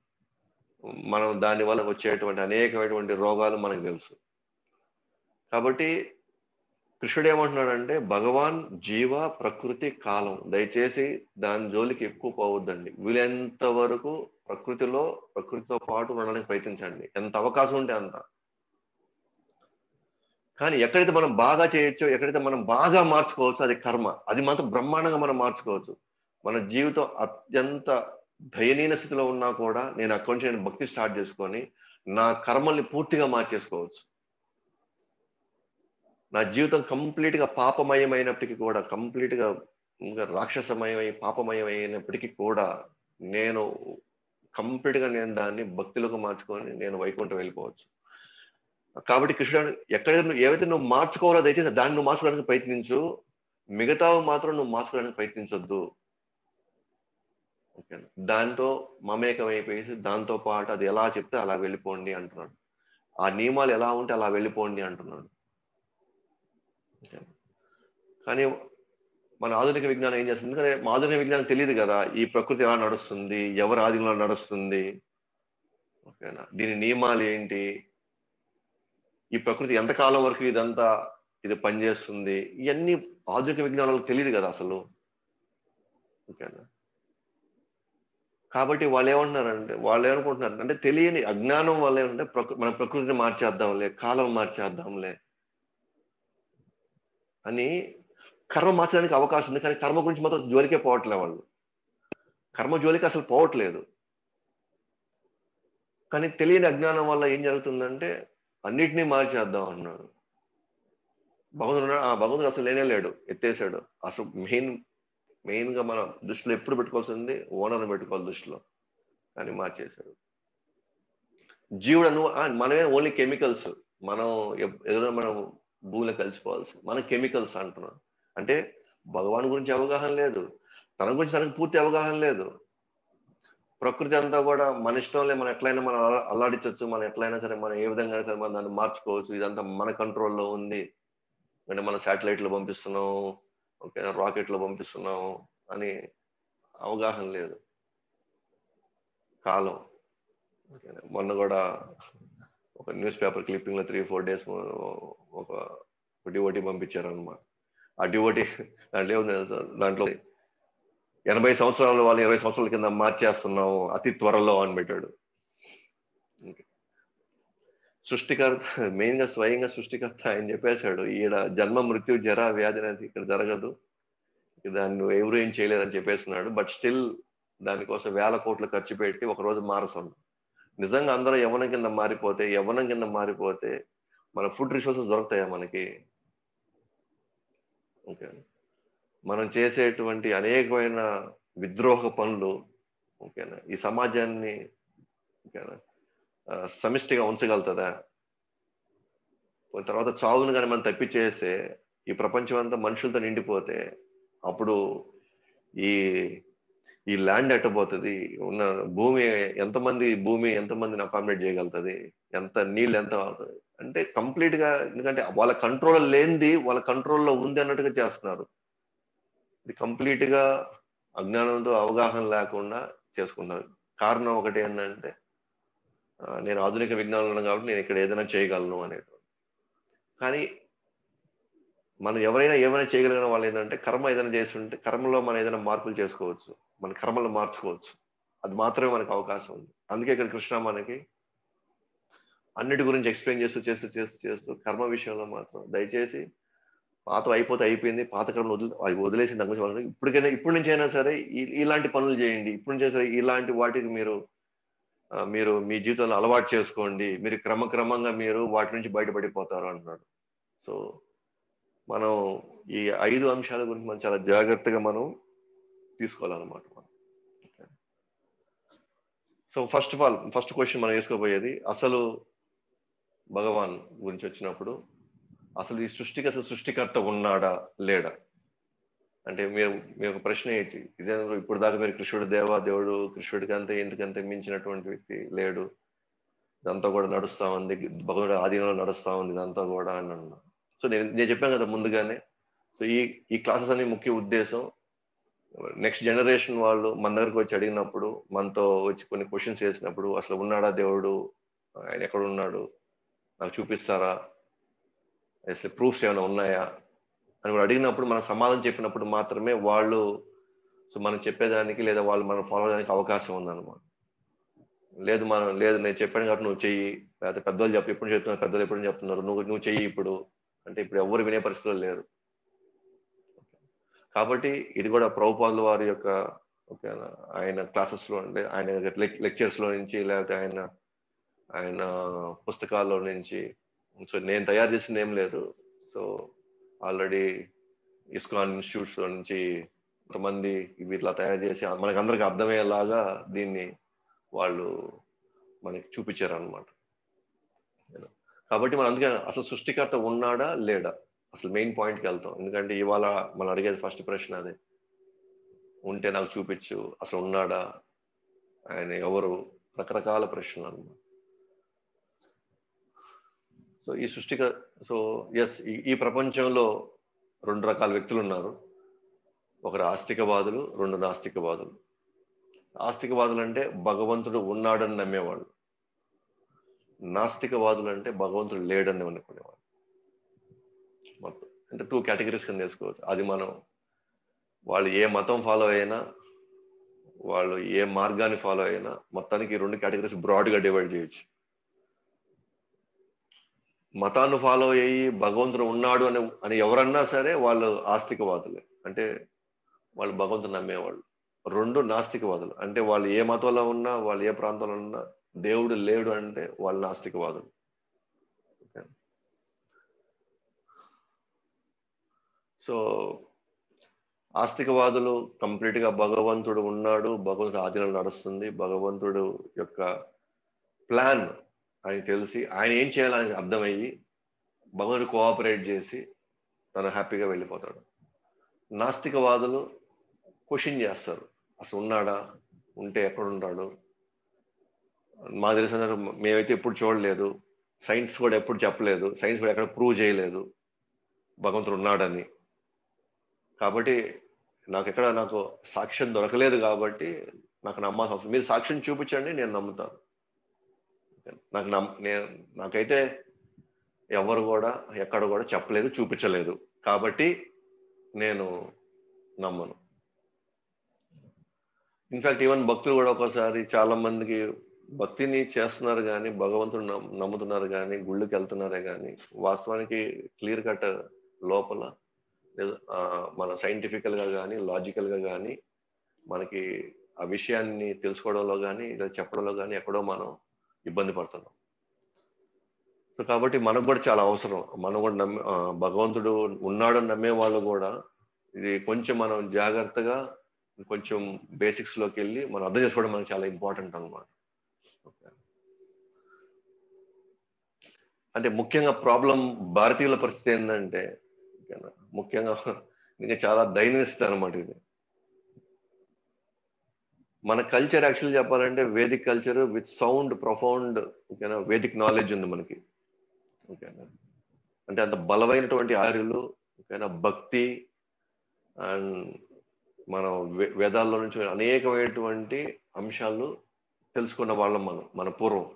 మనం దాని వల్ల వచ్చేటువంటి అనేకమైనటువంటి రోగాలు మనకు తెలుసు కాబట్టి కృష్ణుడు ఏమంటున్నాడంటే భగవాన్ జీవ ప్రకృతి కాలం దయచేసి దాని జోలికి ఎక్కువ పోవద్దండి వీలైనంత వరకు ప్రకృతిలో ప్రకృతితో పాటు ఉండడానికి ప్రయత్నించండి ఎంత అవకాశం ఉంటే అంత కానీ ఎక్కడైతే మనం బాగా చేయొచ్చో ఎక్కడైతే మనం బాగా మార్చుకోవచ్చు అది కర్మ అది మాత్రం బ్రహ్మాండంగా మనం మార్చుకోవచ్చు మన జీవితం అత్యంత దయనీయ స్థితిలో ఉన్నా కూడా నేను అక్కడి నుంచి నేను భక్తి స్టార్ట్ చేసుకొని నా కర్మల్ని పూర్తిగా మార్చేసుకోవచ్చు నా జీవితం కంప్లీట్ గా పాపమయమైనప్పటికీ కూడా కంప్లీట్ గా ఇంకా రాక్షసమయమై పాపమయమైనప్పటికీ కూడా నేను కంప్లీట్ గా నేను దాన్ని భక్తిలోకి మార్చుకొని నేను వైకుంఠం వెళ్ళిపోవచ్చు కాబట్టి కృష్ణుడు ఎక్కడైతే నువ్వు ఏవైతే నువ్వు మార్చుకోవాలో దయచేసి దాన్ని నువ్వు మార్చుకోవడానికి ప్రయత్నించు మిగతావి మాత్రం నువ్వు మార్చుకోవడానికి ప్రయత్నించొద్దు ఓకే దాంతో మమేకం అయిపోయేసి దాంతో పాటు అది ఎలా చెప్తే అలా వెళ్ళిపోండి అంటున్నాడు ఆ నియమాలు ఎలా ఉంటే అలా వెళ్ళిపోండి అంటున్నాడు ఓకే. కానీ మన ఆధునిక విజ్ఞానం ఏం చేస్తుంది ఎందుకంటే మా ఆధునిక విజ్ఞానం తెలియదు కదా ఈ ప్రకృతి ఎలా నడుస్తుంది ఎవరి ఆధీనంలో నడుస్తుంది ఓకేనా దీని నియమాలు ఏంటి ఈ ప్రకృతి ఎంతకాలం వరకు ఇదంతా ఇది పనిచేస్తుంది ఇవన్నీ ఆధునిక విజ్ఞానాలకు తెలియదు కదా అసలు ఓకేనా కాబట్టి వాళ్ళు ఏమంటున్నారంటే వాళ్ళు ఏమనుకుంటున్నారు అంటే తెలియని అజ్ఞానం వల్ల ఏమంటే ప్రకృ మన ప్రకృతిని మార్చేద్దాంలే కాలం మార్చేద్దాంలే అని కర్మ మార్చడానికి అవకాశం ఉంది కానీ కర్మ గురించి మాత్రం జోలికే పోవట్లే వాళ్ళు కర్మ జోలికి అసలు పోవట్లేదు కానీ తెలియని అజ్ఞానం వల్ల ఏం జరుగుతుందంటే అన్నిటినీ మార్చేద్దాం అన్నాడు భగవంతుడు ఉన్నాడు, ఆ భగవంతుడు అసలు లేనే లేడు ఎత్తేసాడు అసలు మెయిన్ మెయిన్ గా మనం దృష్టిలో ఎప్పుడు పెట్టుకోవాల్సింది ఓనర్ని పెట్టుకోవాలి దృష్టిలో కానీ మార్చేశాడు జీవుడు అను ఆ, మనమే ఓన్లీ కెమికల్స్ మనం ఎప్- ఏదైనా మనం భూమిలో కలిసిపోవాల్సి మన కెమికల్స్ అంటున్నాం అంటే భగవాన్ గురించి అవగాహన లేదు తన గురించి తనకు పూర్తి అవగాహన లేదు ప్రకృతి అంతా కూడా మన ఇష్టంలే మనం ఎట్లయినా మనం అల్లా- అల్లాడించవచ్చు మనం ఎట్లయినా సరే మనం ఏ విధంగా సరే మనం దాన్ని మార్చుకోవచ్చు ఇదంతా మన కంట్రోల్లో ఉంది అంటే మనం శాటిలైట్లు పంపిస్తున్నాం ఓకే రాకెట్లు పంపిస్తున్నాం అని అవగాహన లేదు కాలం ఓకేనా? మొన్న కూడా ఒక న్యూస్ పేపర్ క్లిప్పింగ్ లో త్రీ ఫోర్ డేస్ ఒక డివోటీ పంపించారు అనమాట ఆ డివోటీ దాంట్లో ఏముంది తెలుసా? దాంట్లో ఎనభై సంవత్సరాల వాళ్ళు ఇరవై సంవత్సరాల కింద మార్చేస్తున్నాము అతి త్వరలో అని పెట్టాడు సృష్టికర్త మెయిన్ గా స్వయంగా సృష్టికర్త ఆయన చెప్పేశాడు ఈడ జన్మ మృత్యు జర వ్యాధి అనేది ఇక్కడ జరగదు దాన్ని నువ్వు ఎవరు ఏం చేయలేదని చెప్పేస్తున్నాడు బట్ స్టిల్ దానికోసం వేల కోట్లు ఖర్చు పెట్టి ఒక రోజు మారసం నిజంగా అందరూ యవనం కింద మారిపోతే యవనం కింద మారిపోతే మన ఫుడ్ రిసోర్సెస్ దొరుకుతాయా మనకి ఓకే మనం చేసేటువంటి అనేకమైన విద్రోహ పనులు ఓకేనా ఈ సమాజాన్ని ఓకేనా ఆ, సమిష్టిగా ఉంచగలుగుతుందా తర్వాత చావును కానీ మనం తప్పించేస్తే ఈ ప్రపంచం అంతా మనుషులతో నిండిపోతే అప్పుడు ఈ ఈ ల్యాండ్ ఎట్టబోతుంది ఉన్న భూమి ఎంతమంది భూమి ఎంతమందిని అకామిడేట్ చేయగలుగుతుంది ఎంత నీళ్ళు ఎంత అవుతుంది అంటే కంప్లీట్ గా ఎందుకంటే వాళ్ళ కంట్రోల్ లేనిది వాళ్ళ కంట్రోల్లో ఉంది అన్నట్టుగా చేస్తున్నారు ఇది కంప్లీట్ గా అజ్ఞానంతో అవగాహన లేకుండా చేసుకున్నారు కారణం ఒకటి ఏంటంటే ఆ, నేను ఆధునిక విజ్ఞానంలో ఉన్నాను కాబట్టి నేను ఇక్కడ ఏదైనా చేయగలను అనేది కానీ మనం ఎవరైనా ఏమైనా చేయగలిగిన వాళ్ళు ఏంటంటే కర్మ ఏదైనా చేస్తుంటే కర్మలో మనం ఏదైనా మార్పులు చేసుకోవచ్చు మన కర్మలు మార్చుకోవచ్చు అది మాత్రమే మనకు అవకాశం ఉంది అందుకే ఇక్కడ కృష్ణ మనకి అన్నిటి గురించి ఎక్స్ప్లెయిన్ చేస్తూ చేస్తూ చేస్తూ చేస్తూ కర్మ విషయంలో మాత్రం దయచేసి పాత అయిపోతే అయిపోయింది పాత కర్మలు వదిలి అవి వదిలేసి దాని గురించి వాళ్ళకి ఇప్పటికైనా ఇప్పటి నుంచి అయినా సరే ఈ- ఇలాంటి పనులు చేయండి ఇప్పటి నుంచి అయినా సరే ఇలాంటి వాటికి మీరు ఆ, మీరు మీ జీవితంలో అలవాటు చేసుకోండి మీరు క్రమక్రమంగా మీరు వాటి నుంచి బయటపడిపోతారు అంటున్నాడు సో మనం ఈ ఐదు అంశాల గురించి మనం చాలా జాగ్రత్తగా మనం తీసుకోవాలన్నమాట మనం so first of all first question మనం వేసుకోబోయేది అసలు భగవాన్ గురించి వచ్చినప్పుడు అసలు ఈ సృష్టికి అసలు సృష్టికర్త ఉన్నాడా లేడా అంటే మీరు మీరు ఒక ప్రశ్న వేయచ్చు ఇదే ఇప్పుడు దాకా మీరు కృష్ణుడు దేవా దేవుడు కృష్ణుడికి అంతే ఎందుకంతే మించినటువంటి వ్యక్తి లేడు ఇదంతా కూడా నడుస్తా ఉంది భగవానుడు ఆధీనంలో నడుస్తా ఉంది ఇదంతా కూడా అని అన్నా సో నేను నేను చెప్పాను కదా ముందుగానే సో ఈ ఈ క్లాసెస్ అనే ముఖ్య ఉద్దేశం నెక్స్ట్ జనరేషన్ వాళ్ళు మన దగ్గరకు వచ్చి అడిగినప్పుడు మనతో వచ్చి కొన్ని క్వశ్చన్స్ వేసినప్పుడు అసలు ఉన్నాడా దేవుడు ఆయన ఎక్కడ ఉన్నాడు నాకు చూపిస్తారా అసలు ప్రూఫ్స్ ఏమైనా ఉన్నాయా అని కూడా అడిగినప్పుడు మనం సమాధానం చెప్పినప్పుడు మాత్రమే వాళ్ళు సో మనం చెప్పేదానికి లేదా వాళ్ళు మనం ఫాలో అవడానికి అవకాశం ఉందన్నమాట లేదు మనం లేదు నేను చెప్పాను కాబట్టి నువ్వు చెయ్యి లేకపోతే పెద్దోళ్ళు చెప్పి ఎప్పుడు చెప్తున్నారు పెద్దలు ఎప్పుడు చెప్తున్నారు నువ్వు నువ్వు చెయ్యి ఇప్పుడు అంటే ఇప్పుడు ఎవరు వినే పరిస్థితుల్లో లేరు కాబట్టి ఇది కూడా ప్రభుపాదుల వారి యొక్క ఓకేనా ఆయన క్లాసెస్ లో అంటే ఆయన లెక్చర్స్ లో నుంచి లేకపోతే ఆయన ఆయన పుస్తకాల్లో నుంచి సో నేను తయారు చేసింది ఏం లేదు సో ఆల్రెడీ ఇస్కాన్ ఇన్స్టిట్యూట్స్ లో నుంచి కొంతమంది ఇవి ఇట్లా తయారు చేసి మనకి అందరికి అర్థమయ్యేలాగా దీన్ని వాళ్ళు మనకి చూపించారు అనమాట కాబట్టి మనం అందుకే అసలు సృష్టికర్త ఉన్నాడా లేడా అసలు మెయిన్ పాయింట్కి వెళ్తాం ఎందుకంటే ఇవాళ మనం అడిగేది ఫస్ట్ ప్రశ్న అదే ఉంటే నాకు చూపించు అసలు ఉన్నాడా ఆయన ఎవరు రకరకాల ప్రశ్నలు అన్నమాట సో ఈ సృష్టిక సో ఎస్ ఈ ప్రపంచంలో రెండు రకాల వ్యక్తులు ఉన్నారు ఒకరు ఆస్తికవాదులు రెండు నాస్తికవాదులు ఆస్తికవాదులు అంటే భగవంతుడు ఉన్నాడని నమ్మేవాళ్ళు నాస్తికవాదులు అంటే భగవంతుడు లేడని అనుకునేవాళ్ళు మొత్తం అంటే టూ కేటగిరీస్ కింద వేసుకోవచ్చు అది మనం వాళ్ళు ఏ మతం ఫాలో అయినా వాళ్ళు ఏ మార్గాన్ని ఫాలో అయినా మొత్తానికి ఈ రెండు కేటగిరీస్ బ్రాడ్గా డివైడ్ చేయొచ్చు మతాన్ని ఫాలో అయ్యి భగవంతుడు ఉన్నాడు అని అని ఎవరన్నా సరే వాళ్ళు ఆస్తికవాదులే అంటే వాళ్ళు భగవంతుడు నమ్మేవాళ్ళు రెండు నాస్తికవాదులు అంటే వాళ్ళు ఏ మతంలో ఉన్నా వాళ్ళు ఏ ప్రాంతంలో ఉన్నా దేవుడు లేడు అంటే వాళ్ళు నాస్తికవాదులు సో ఆస్తికవాదులు కంప్లీట్ గా భగవంతుడు ఉన్నాడు భగవంతుడు ఆధీనం నడుస్తుంది భగవంతుడు యొక్క ప్లాన్ అని తెలిసి ఆయన ఏం చేయాలని అర్థమయ్యి భగవంతుడు కోఆపరేట్ చేసి తను హ్యాపీగా వెళ్ళిపోతాడు నాస్తికవాదులు క్వశ్చన్ చేస్తారు అసలు ఉన్నాడా ఉంటే ఎక్కడ ఉన్నాడు మా తెలిసిన మేమైతే ఎప్పుడు చూడలేదు సైన్స్ కూడా ఎప్పుడు చెప్పలేదు సైన్స్ కూడా ఎక్కడ ప్రూవ్ చేయలేదు భగవంతుడు ఉన్నాడని కాబట్టి నాకు ఎక్కడ నాకు సాక్ష్యం దొరకలేదు కాబట్టి నాకు నమ్మాల్సిన అవసరం మీరు సాక్ష్యం చూపించండి నేను నమ్ముతాను నాకు నమ్ నేను నాకైతే ఎవరు కూడా ఎక్కడ కూడా చెప్పలేదు చూపించలేదు కాబట్టి నేను నమ్మను ఇన్ఫాక్ట్ ఈవెన్ భక్తులు కూడా ఒకసారి చాలా మందికి భక్తిని చేస్తున్నారు కానీ భగవంతుడు నమ్ముతున్నారు కానీ గుళ్ళకి వెళ్తున్నారే కానీ వాస్తవానికి క్లియర్ కట్ లోపల మన సైంటిఫికల్ గా కానీ లాజికల్ గా కానీ మనకి ఆ విషయాన్ని తెలుసుకోవడంలో కానీ ఇలా చెప్పడంలో కానీ ఎక్కడో మనం ఇబ్బంది పడుతున్నాం సో కాబట్టి మనకు కూడా చాలా అవసరం మనం కూడా నమ్మే భగవంతుడు ఉన్నాడని నమ్మే వాళ్ళు కూడా ఇది కొంచెం మనం జాగ్రత్తగా కొంచెం బేసిక్స్ లోకి వెళ్ళి మనం అర్థం చేసుకోవడం మనకు చాలా ఇంపార్టెంట్ అనమాట అంటే ముఖ్యంగా ప్రాబ్లం భారతీయుల పరిస్థితి ఏంటంటే ముఖ్యంగా ఇంకా చాలా దైన్యస్థితి అనమాట ఇది మన కల్చర్ యాక్చువల్ చెప్పాలంటే Vedic culture with sound profound ఓకేనా వేదిక్ నాలెడ్జ్ ఉంది మనకి ఓకేనా అంటే అంత బలమైనటువంటి ఆర్యులు ఓకేనా భక్తి అండ్ మనం వేదాల్లో నుంచి అనేకమైనటువంటి అంశాలు తెలుసుకున్న వాళ్ళం మనం మన పూర్వం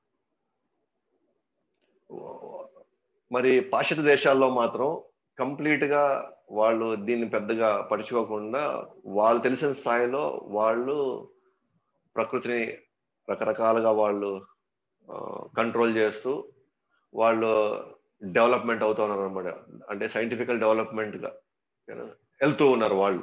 మరి పాశ్చాత్య దేశాల్లో మాత్రం కంప్లీట్ గా వాళ్ళు దీన్ని పెద్దగా పరుచుకోకుండా వాళ్ళు తెలిసిన స్థాయిలో వాళ్ళు ప్రకృతిని రకరకాలుగా వాళ్ళు కంట్రోల్ చేస్తూ వాళ్ళు డెవలప్మెంట్ అవుతున్నారు అనమాట అంటే సైంటిఫికల్ డెవలప్మెంట్గా వెళ్తూ ఉన్నారు వాళ్ళు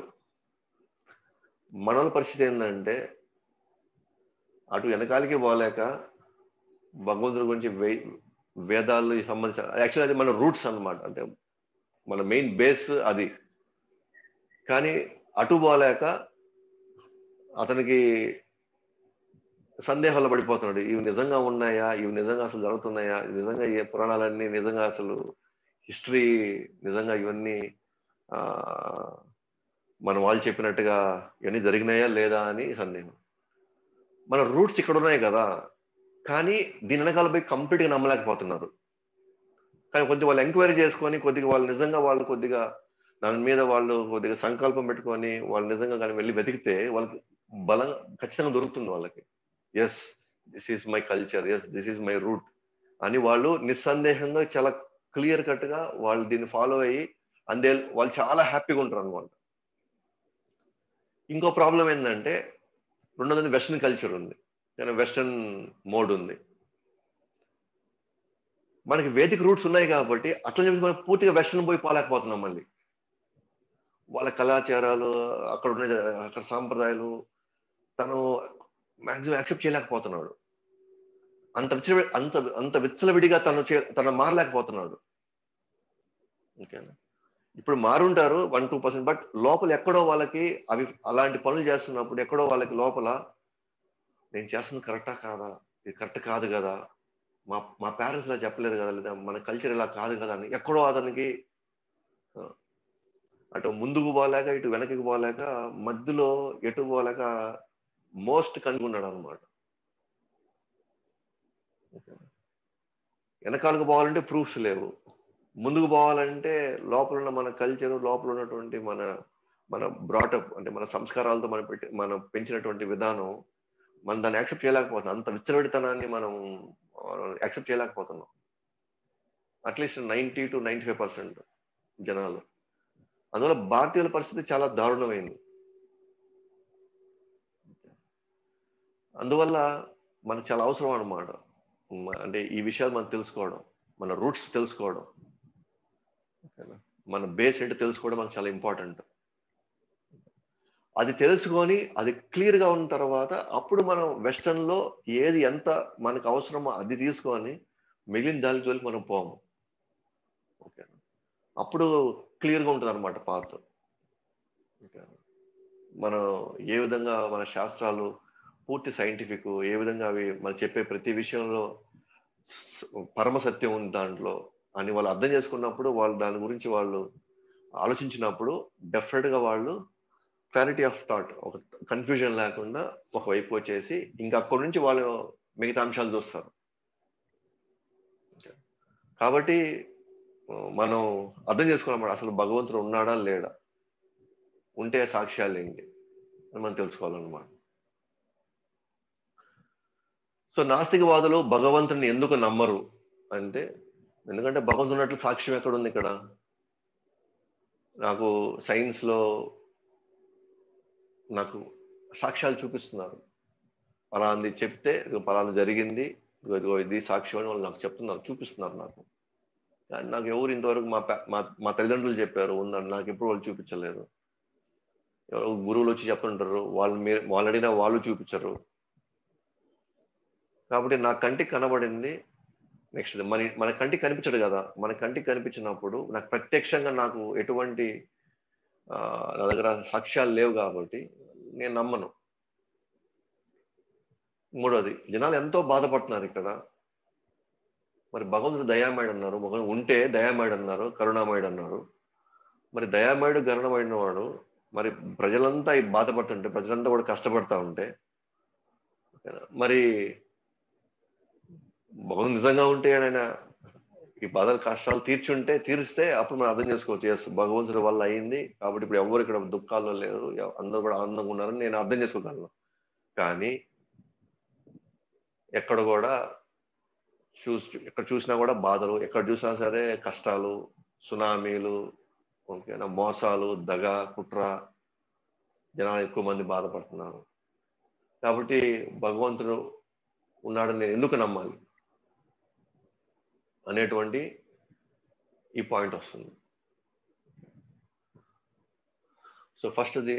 మనల పరిస్థితి ఏంటంటే అటు వెనకాలకి పోలేక భగవంతుడి గురించి వేదాలు సంబంధించిన యాక్చువల్లీ అది మన రూట్స్ అనమాట అంటే మన మెయిన్ బేస్ అది కానీ అటు పోలేక అతనికి సందేహాల్లో పడిపోతున్నాడు ఇవి నిజంగా ఉన్నాయా ఇవి నిజంగా అసలు జరుగుతున్నాయా నిజంగా ఏ పురాణాలన్నీ నిజంగా అసలు హిస్టరీ నిజంగా ఇవన్నీ మన వాళ్ళు చెప్పినట్టుగా ఇవన్నీ జరిగినాయా లేదా అని సందేహం మన రూట్స్ ఇక్కడ ఉన్నాయి కదా కానీ దీని వెనకాల పోయి కంప్లీట్గా నమ్మలేకపోతున్నారు కానీ కొద్దిగా వాళ్ళు ఎంక్వైరీ చేసుకొని కొద్దిగా వాళ్ళు నిజంగా వాళ్ళు కొద్దిగా దాని మీద వాళ్ళు కొద్దిగా సంకల్పం పెట్టుకొని వాళ్ళు నిజంగా కానీ వెళ్ళి వెతికితే వాళ్ళకి బలం ఖచ్చితంగా దొరుకుతుంది వాళ్ళకి yes this is my culture yes this is my root అని వాళ్ళు నిస్సందేహంగా చాలా క్లియర్ కట్ గా వాళ్ళు దీన్ని ఫాలో అయ్యి అందే వాళ్ళు చాలా హ్యాపీగా ఉంటారు అనమాట ఇంకో ప్రాబ్లం ఏంటంటే రెండోది వెస్ట్రన్ కల్చర్ ఉంది కానీ వెస్ట్రన్ మోడ్ ఉంది మనకి వేదిక రూట్స్ ఉన్నాయి కాబట్టి అట్లా చెప్పి మనం పూర్తిగా వెస్ట్రన్ పోయి పోలేకపోతున్నాం మళ్ళీ వాళ్ళ కళాచారాలు అక్కడ ఉన్న అక్కడ సాంప్రదాయాలు తను మాక్సిమం యాక్సెప్ట్ చేయలేకపోతున్నాడు అంత విచ్చల అంత అంత విచ్చలవిడిగా తను తను మారలేకపోతున్నాడు ఓకేనా ఇప్పుడు మారుంటారు వన్ టూ పర్సెంట్ బట్ లోపల ఎక్కడో వాళ్ళకి అవి అలాంటి పనులు చేస్తున్నప్పుడు ఎక్కడో వాళ్ళకి లోపల నేను చేస్తుంది కరెక్టా కాదా ఇది కరెక్ట్ కాదు కదా మా మా పేరెంట్స్ ఇలా చెప్పలేదు కదా లేదా మన కల్చర్ ఇలా కాదు కదా అని ఎక్కడో అతనికి అటు ముందుకు పోలేక ఇటు వెనక్కి పోలేక మధ్యలో ఎటు పోలేక మోస్ట్ కనుగొన్నాడు అనమాట వెనకాలకు పోవాలంటే ప్రూఫ్స్ లేవు ముందుకు పోవాలంటే లోపల ఉన్న మన కల్చర్ లోపల ఉన్నటువంటి మన మన బ్రాటప్ అంటే మన సంస్కారాలతో మనం పెట్టి మనం పెంచినటువంటి విధానం మనం దాన్ని యాక్సెప్ట్ చేయలేకపోతున్నాం అంత విచ్చలవిడితనాన్ని మనం యాక్సెప్ట్ చేయలేకపోతున్నాం at least ninety to ninety five percent జనాలు అందువల్ల భారతీయుల పరిస్థితి చాలా దారుణమైంది అందువల్ల మనకు చాలా అవసరం అనమాట అంటే ఈ విషయాలు మనం తెలుసుకోవడం మన రూట్స్ తెలుసుకోవడం మన బేస్ ఏంటో తెలుసుకోవడం మనకు చాలా ఇంపార్టెంట్ అది తెలుసుకొని అది క్లియర్గా ఉన్న తర్వాత అప్పుడు మనం వెస్టర్న్లో ఏది ఎంత మనకు అవసరమో అది తీసుకొని మిగిలిన దాని జోలికి మనం పోము ఓకే అప్పుడు క్లియర్గా ఉంటుంది అనమాట పాత మనం ఏ విధంగా మన శాస్త్రాలు పూర్తి సైంటిఫిక్ ఏ విధంగా అవి మనం చెప్పే ప్రతి విషయంలో పరమ సత్యం ఉంది దాంట్లో అని వాళ్ళు అర్థం చేసుకున్నప్పుడు వాళ్ళు దాని గురించి వాళ్ళు ఆలోచించినప్పుడు డెఫినెట్గా వాళ్ళు క్లారిటీ ఆఫ్ థాట్ ఒక కన్ఫ్యూజన్ లేకుండా ఒక వైపు వచ్చేసి ఇంకా అక్కడి నుంచి వాళ్ళు మిగతా అంశాలు చూస్తారు కాబట్టి మనం అర్థం చేసుకోవాలన్నమాట అసలు భగవంతుడు ఉన్నాడా లేడా ఉంటే సాక్ష్యాలు ఏంటి అని మనం తెలుసుకోవాలన్నమాట సో నాస్తికవాదులు భగవంతుని ఎందుకు నమ్మరు అంటే ఎందుకంటే భగవంతుడు ఉన్నట్లు సాక్ష్యం ఎక్కడ ఉంది ఇక్కడ నాకు సైన్స్లో నాకు సాక్ష్యాలు చూపిస్తున్నారు పలాంది చెప్తే పలాంది జరిగింది ఇదిగో ఇది సాక్ష్యం అని వాళ్ళు నాకు చెప్తున్నారు చూపిస్తున్నారు నాకు కానీ నాకు ఎవరు ఇంతవరకు మా మా మా తల్లిదండ్రులు చెప్పారు ఉందని నాకు ఎప్పుడు వాళ్ళు చూపించలేదు ఎవరో గురువులు వచ్చి చెప్తుంటారు వాళ్ళు మీరు వాళ్ళు అడిగినా వాళ్ళు చూపించరు కాబట్టి నా కంటికి కనబడింది నెక్స్ట్ మన మన కంటికి కనిపించడు కదా మన కంటికి కనిపించినప్పుడు నాకు ప్రత్యక్షంగా నాకు ఎటువంటి నా దగ్గర సాక్ష్యాలు లేవు కాబట్టి నేను నమ్మను మూడోది జనాలు ఎంతో బాధపడుతున్నారు ఇక్కడ మరి భగవంతుడు దయామయుడు అన్నారు భగవంతుడు ఉంటే దయామయుడు అన్నారు కరుణామయుడు అన్నారు మరి దయామయుడు కరుణమయుడు వాడు మరి ప్రజలంతా బాధపడుతుంటే ప్రజలంతా కూడా కష్టపడతా ఉంటే మరి భగవంతుడు నిజంగా ఉంటే ఆయన ఈ బాధల కష్టాలు తీర్చుంటే తీరిస్తే అప్పుడు మనం అర్థం చేసుకోవచ్చు ఎస్ భగవంతుడి వల్ల అయింది కాబట్టి ఇప్పుడు ఎవరు ఇక్కడ దుఃఖాల్లో లేరు అందరూ కూడా ఆనందంగా ఉన్నారని నేను అర్థం చేసుకోగలను కానీ ఎక్కడ కూడా చూసి ఎక్కడ చూసినా కూడా బాధలు ఎక్కడ చూసినా సరే కష్టాలు సునామీలు ఓకేనా మోసాలు దగ కుట్ర జనాలు ఎక్కువ మంది బాధపడుతున్నారు కాబట్టి భగవంతుడు ఉన్నాడని నేను ఎందుకు నమ్మాలి అనేటువంటి ఈ పాయింట్ వస్తుంది సో ఫస్ట్ది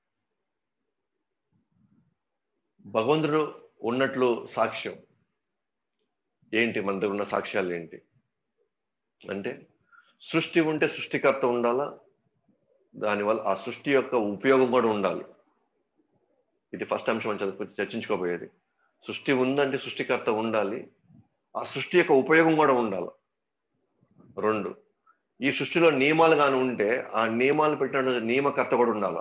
భగవంతుడు ఉన్నట్లు సాక్ష్యం ఏంటి మన దగ్గర ఉన్న సాక్ష్యాలు ఏంటి అంటే సృష్టి ఉంటే సృష్టికర్త ఉండాలా దానివల్ల ఆ సృష్టి యొక్క ఉపయోగం కూడా ఉండాలి ఇది ఫస్ట్ అంశం అని చదువు చర్చించుకోబోయేది సృష్టి ఉందంటే సృష్టికర్త ఉండాలి ఆ సృష్టి యొక్క ఉపయోగం కూడా ఉండాలి రెండు ఈ సృష్టిలో నియమాలు కానీ ఉంటే ఆ నియమాలు పెట్టిన నియమకర్త కూడా ఉండాలి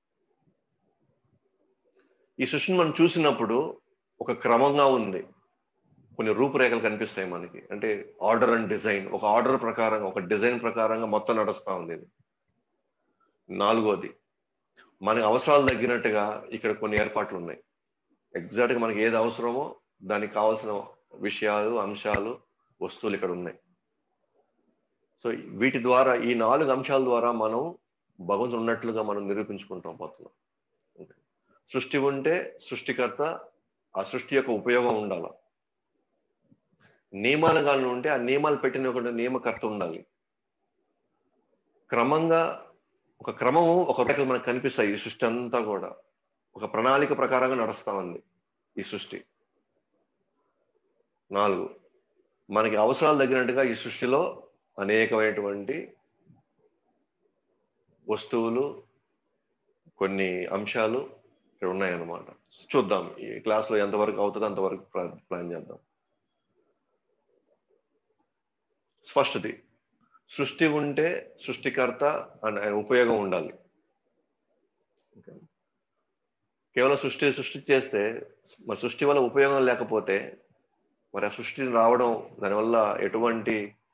ఈ సృష్టిని మనం చూసినప్పుడు ఒక క్రమంగా ఉంది కొన్ని రూపురేఖలు కనిపిస్తాయి మనకి అంటే ఆర్డర్ అండ్ డిజైన్ ఒక ఆర్డర్ ప్రకారం ఒక డిజైన్ ప్రకారంగా మొత్తం నడుస్తూ ఉంది ఇది నాలుగోది మనకి అవసరాలు తగ్గినట్టుగా ఇక్కడ కొన్ని ఏర్పాట్లు ఉన్నాయి ఎగ్జాక్ట్గా మనకి ఏది అవసరమో దానికి కావాల్సిన విషయాలు అంశాలు వస్తువులు ఇక్కడ ఉన్నాయి సో వీటి ద్వారా ఈ నాలుగు అంశాల ద్వారా మనం భగవంతుడు ఉన్నట్లుగా మనం నిరూపించుకుంటాం పోతున్నాం సృష్టి ఉంటే సృష్టికర్త ఆ సృష్టి యొక్క ఉపయోగం ఉండాలి నియమాలు కానీ ఉంటే ఆ నియమాలు పెట్టిన ఒక నియమకర్త ఉండాలి క్రమంగా ఒక క్రమము ఒక రేఖలు మనకు కనిపిస్తాయి ఈ సృష్టి అంతా కూడా ఒక ప్రణాళిక ప్రకారంగా నడుస్తా ఉంది ఈ సృష్టి నాలుగు మనకి అవసరాలు తగినట్టుగా ఈ సృష్టిలో అనేకమైనటువంటి వస్తువులు కొన్ని అంశాలు ఇక్కడ ఉన్నాయన్నమాట చూద్దాం ఈ క్లాస్లో ఎంతవరకు అవుతుందో అంతవరకు ప్లాన్ చేద్దాం ఫస్ట్ది సృష్టి ఉంటే సృష్టికర్త అని ఉపయోగం ఉండాలి కేవలం సృష్టి సృష్టి చేస్తే మరి సృష్టి వల్ల ఉపయోగం లేకపోతే మరి ఆ సృష్టిని రావడం దానివల్ల ఎటువంటి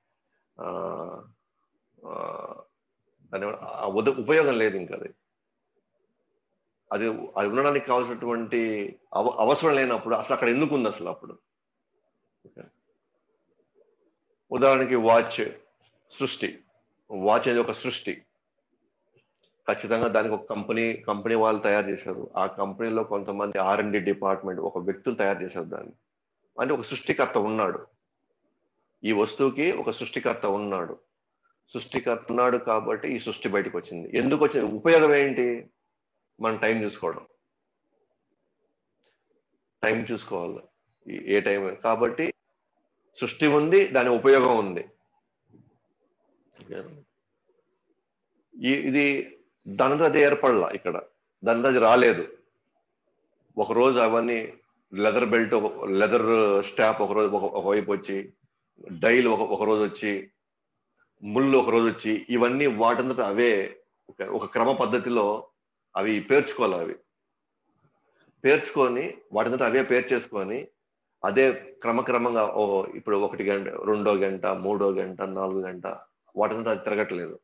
దానివల్ల ఉపయోగం లేదు ఇంకా అది అది అది ఉండడానికి కావాల్సినటువంటి అవ అవసరం లేనప్పుడు అసలు అక్కడ ఎందుకు ఉంది అసలు అప్పుడు ఉదాహరణకి వాచ్ సృష్టి వాచ్ అనేది ఒక సృష్టి ఖచ్చితంగా దానికి ఒక కంపెనీ కంపెనీ వాళ్ళు తయారు చేశారు ఆ కంపెనీలో కొంతమంది ఆర్ అండ్ డి డిపార్ట్మెంట్ ఒక వ్యక్తులు తయారు చేశారు దాన్ని అంటే ఒక సృష్టికర్త ఉన్నాడు ఈ వస్తువుకి ఒక సృష్టికర్త ఉన్నాడు సృష్టికర్త ఉన్నాడు కాబట్టి ఈ సృష్టి బయటకు వచ్చింది ఎందుకు వచ్చింది ఉపయోగం ఏంటి మనం టైం చూసుకోవడం టైం చూసుకోవాలి ఏ టైం కాబట్టి సృష్టి ఉంది దాని ఉపయోగం ఉంది ఇది దానితో అది ఏర్పడలా ఇక్కడ దానితో అది రాలేదు ఒకరోజు అవన్నీ లెదర్ బెల్ట్ లెదర్ స్టాప్ ఒకరోజు ఒకవైపు వచ్చి డైల్ ఒక ఒక రోజు వచ్చి ముళ్ళు ఒక రోజు వచ్చి ఇవన్నీ వాటంతట అవే ఒక క్రమ పద్ధతిలో అవి పేర్చుకోవాలి అవి పేర్చుకొని వాటింతట అవే పేర్చేసుకొని అదే క్రమక్రమంగా ఓ ఇప్పుడు ఒకటి గంట రెండో గంట మూడో గంట నాలుగో గంట వాటింతట అది తిరగట్లేదు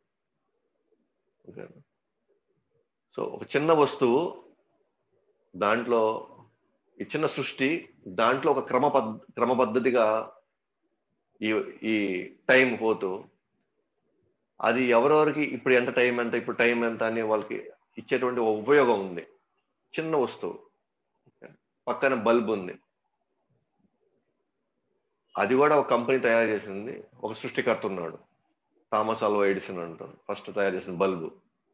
సో ఒక చిన్న వస్తువు దాంట్లో ఈ చిన్న సృష్టి దాంట్లో ఒక క్రమ పద్ క్రమ పద్ధతిగా ఈ ఈ టైం పోతూ అది ఎవరెవరికి ఇప్పుడు ఎంత టైం ఎంత ఇప్పుడు టైం ఎంత అని వాళ్ళకి ఇచ్చేటువంటి ఒక ఉపయోగం ఉంది చిన్న వస్తువు పక్కన బల్బ్ ఉంది అది కూడా ఒక కంపెనీ తయారు చేసింది ఒక సృష్టికర్త ఉన్నాడు థామస్ అల్వా ఎడిసన్ అంటారు ఫస్ట్ తయారు చేసిన బల్బు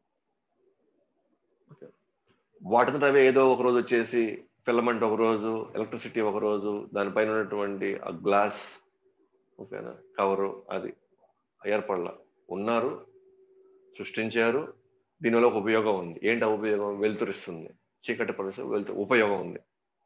వాటితో అవి ఏదో ఒక రోజు వచ్చేసి ఫిలమెంట్ ఒక రోజు ఎలక్ట్రిసిటీ ఒక రోజు దానిపైన ఉన్నటువంటి ఆ గ్లాస్ ఓకేనా కవరు అది ఏర్పడలా ఉన్నారు సృష్టించారు దీనివల్ల ఒక ఉపయోగం ఉంది ఏంటి ఆ ఉపయోగం వెలుతురిస్తుంది చీకటి పరిస్థితి వెలుతు ఉపయోగం ఉంది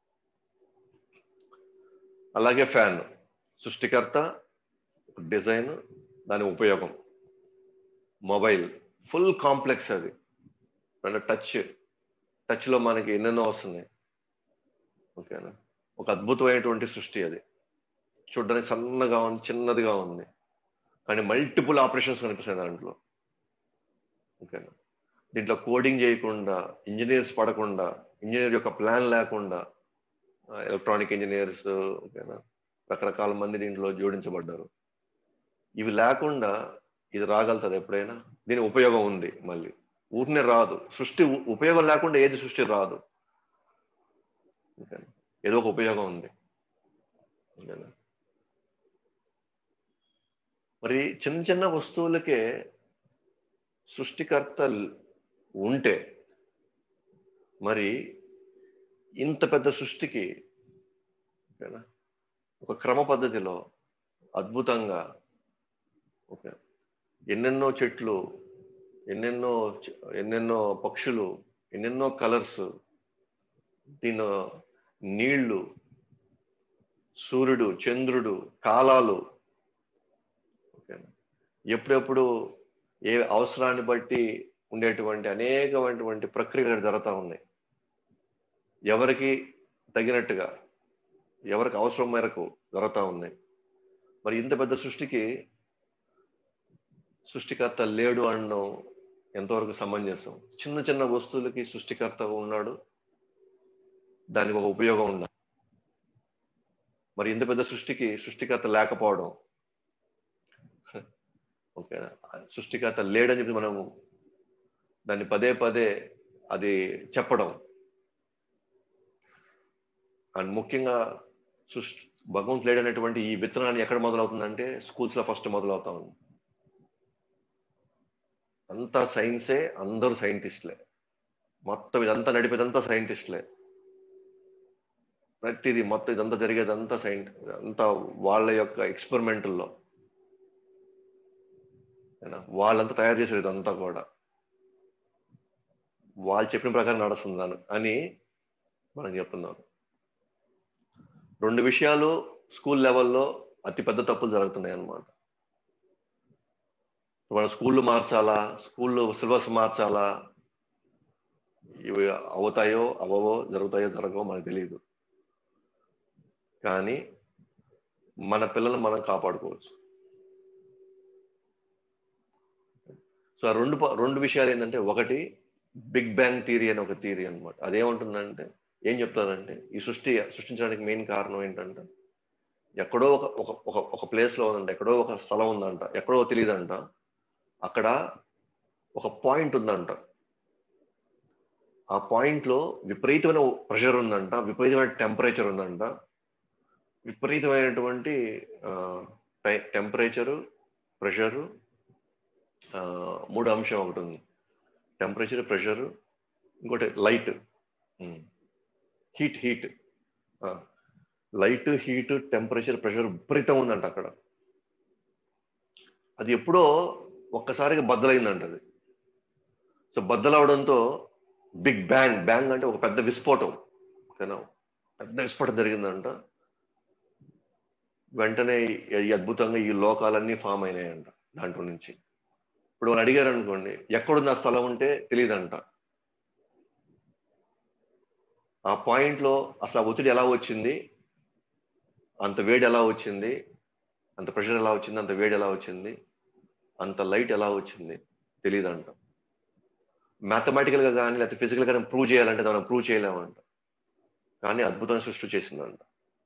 అలాగే ఫ్యాన్ సృష్టికర్త డిజైన్ దాని ఉపయోగం మొబైల్ ఫుల్ కాంప్లెక్స్ అది అంటే టచ్ టచ్లో మనకి ఎన్నెన్నో వస్తున్నాయి ఓకేనా ఒక అద్భుతమైనటువంటి సృష్టి అది చూడడానికి సన్నగా ఉంది చిన్నదిగా ఉంది కానీ మల్టిపుల్ ఆపరేషన్స్ కనిపిస్తాయి దాంట్లో ఓకేనా దీంట్లో కోడింగ్ చేయకుండా ఇంజనీర్స్ పడకుండా ఇంజనీర్ యొక్క ప్లాన్ లేకుండా ఎలక్ట్రానిక్ ఇంజనీర్స్ ఓకేనా రకరకాల మంది దీంట్లో జోడించబడ్డారు ఇవి లేకుండా ఇది రాగలుగుతుంది ఎప్పుడైనా దీని ఉపయోగం ఉంది మళ్ళీ ఊరినే రాదు సృష్టి ఉపయోగం లేకుండా ఏది సృష్టి రాదు ఏదో ఒక ఉపయోగం ఉంది మరి చిన్న చిన్న వస్తువులకే సృష్టికర్త ఉంటే మరి ఇంత పెద్ద సృష్టికి ఒక క్రమ పద్ధతిలో అద్భుతంగా ఓకే ఎన్నెన్నో చెట్లు ఎన్నెన్నో ఎన్నెన్నో పక్షులు ఎన్నెన్నో కలర్స్ దీని నీళ్లు సూర్యుడు చంద్రుడు కాలాలు ఓకేనా ఎప్పుడెప్పుడు ఏ అవసరాన్ని బట్టి ఉండేటువంటి అనేకమైనటువంటి ప్రక్రియలు జరుగుతూ ఉన్నాయి ఎవరికి తగినట్టుగా ఎవరికి అవసరం మేరకు జరుగుతూ ఉన్నాయి మరి ఇంత పెద్ద సృష్టికి సృష్టికర్త లేడు అనడం ఎంతవరకు సమంజసం చిన్న చిన్న వస్తువులకి సృష్టికర్త ఉన్నాడు దానికి ఒక ఉపయోగం ఉండాలి మరి ఇంత పెద్ద సృష్టికి సృష్టికర్త లేకపోవడం ఓకే సృష్టికర్త లేడని చెప్పి మనము దాన్ని పదే పదే అది చెప్పడం అండ్ ముఖ్యంగా సృష్టి భగవంతు లేడనేటువంటి ఈ విత్తనాన్ని ఎక్కడ మొదలవుతుందంటే స్కూల్స్ లో ఫస్ట్ మొదలవుతా ఉంది అంతా సైన్సే అందరూ సైంటిస్టులే మొత్తం ఇదంతా నడిపేదంతా సైంటిస్టులే ప్రతిది మొత్తం ఇదంతా జరిగేదంతా సైంట్ అంతా వాళ్ళ యొక్క ఎక్స్పెరిమెంటల్లో వాళ్ళంతా తయారు చేసేది ఇదంతా కూడా వాళ్ళు చెప్పిన ప్రకారం నడుస్తుందని అని మనం చెప్తున్నాం రెండు విషయాలు స్కూల్ లెవెల్లో అతి పెద్ద తప్పులు జరుగుతున్నాయి అన్నమాట మన స్కూళ్ళు మార్చాలా స్కూల్లో సిలబస్ మార్చాలా ఇవి అవుతాయో అవవో జరుగుతాయో జరగవో మనకు తెలియదు కానీ మన పిల్లలు మనం కాపాడుకోవచ్చు సో ఆ రెండు ప- రెండు విషయాలు ఏంటంటే ఒకటి బిగ్ బ్యాంగ్ థియరీ అని ఒక థియరీ అనమాట అదేమంటుందంటే ఏం చెప్తారంటే ఈ సృష్టి సృష్టించడానికి మెయిన్ కారణం ఏంటంటే ఎక్కడో ఒక ఒక ఒక ఒక ప్లేస్ లో ఉందంట ఎక్కడో ఒక స్థలం ఉందంట ఎక్కడో తెలియదంట అక్కడ ఒక పాయింట్ ఉందంట ఆ పాయింట్ లో విపరీతమైన ప్రెషర్ ఉందంట విపరీతమైన టెంపరేచర్ ఉందంట విపరీతమైనటువంటి టెంపరేచరు ప్రెషరు మూడు అంశం ఒకటి ఉంది టెంపరేచర్ ప్రెషర్ ఇంకోటి light heat heat light heat temperature pressure విపరీతం ఉందంట అక్కడ అది ఎప్పుడో ఒక్కసారిగా బద్దలైందంట అది సో బద్దలవడంతో బిగ్ బ్యాంగ్ బ్యాంగ్ అంటే ఒక పెద్ద విస్ఫోటం ఓకేనా పెద్ద విస్ఫోటం జరిగిందంట వెంటనే ఈ అద్భుతంగా ఈ లోకాలన్నీ ఫామ్ అయినాయంట దాంట్లో నుంచి ఇప్పుడు వాళ్ళు అడిగారు అనుకోండి ఎక్కడున్న స్థలం ఉంటే తెలియదంట ఆ పాయింట్ లో అసలు ఆ ఒత్తిడి ఎలా వచ్చింది అంత వేడి ఎలా వచ్చింది అంత ప్రెషర్ ఎలా వచ్చింది అంత వేడి ఎలా వచ్చింది అంత లైట్ ఎలా వచ్చింది తెలియదంట మ్యాథమెటికల్ గా కానీ లేకపోతే ఫిజికల్ గా ప్రూవ్ చేయాలంటే మనం ప్రూవ్ చేయలేమంట కానీ అద్భుతం సృష్టి చేసిందంట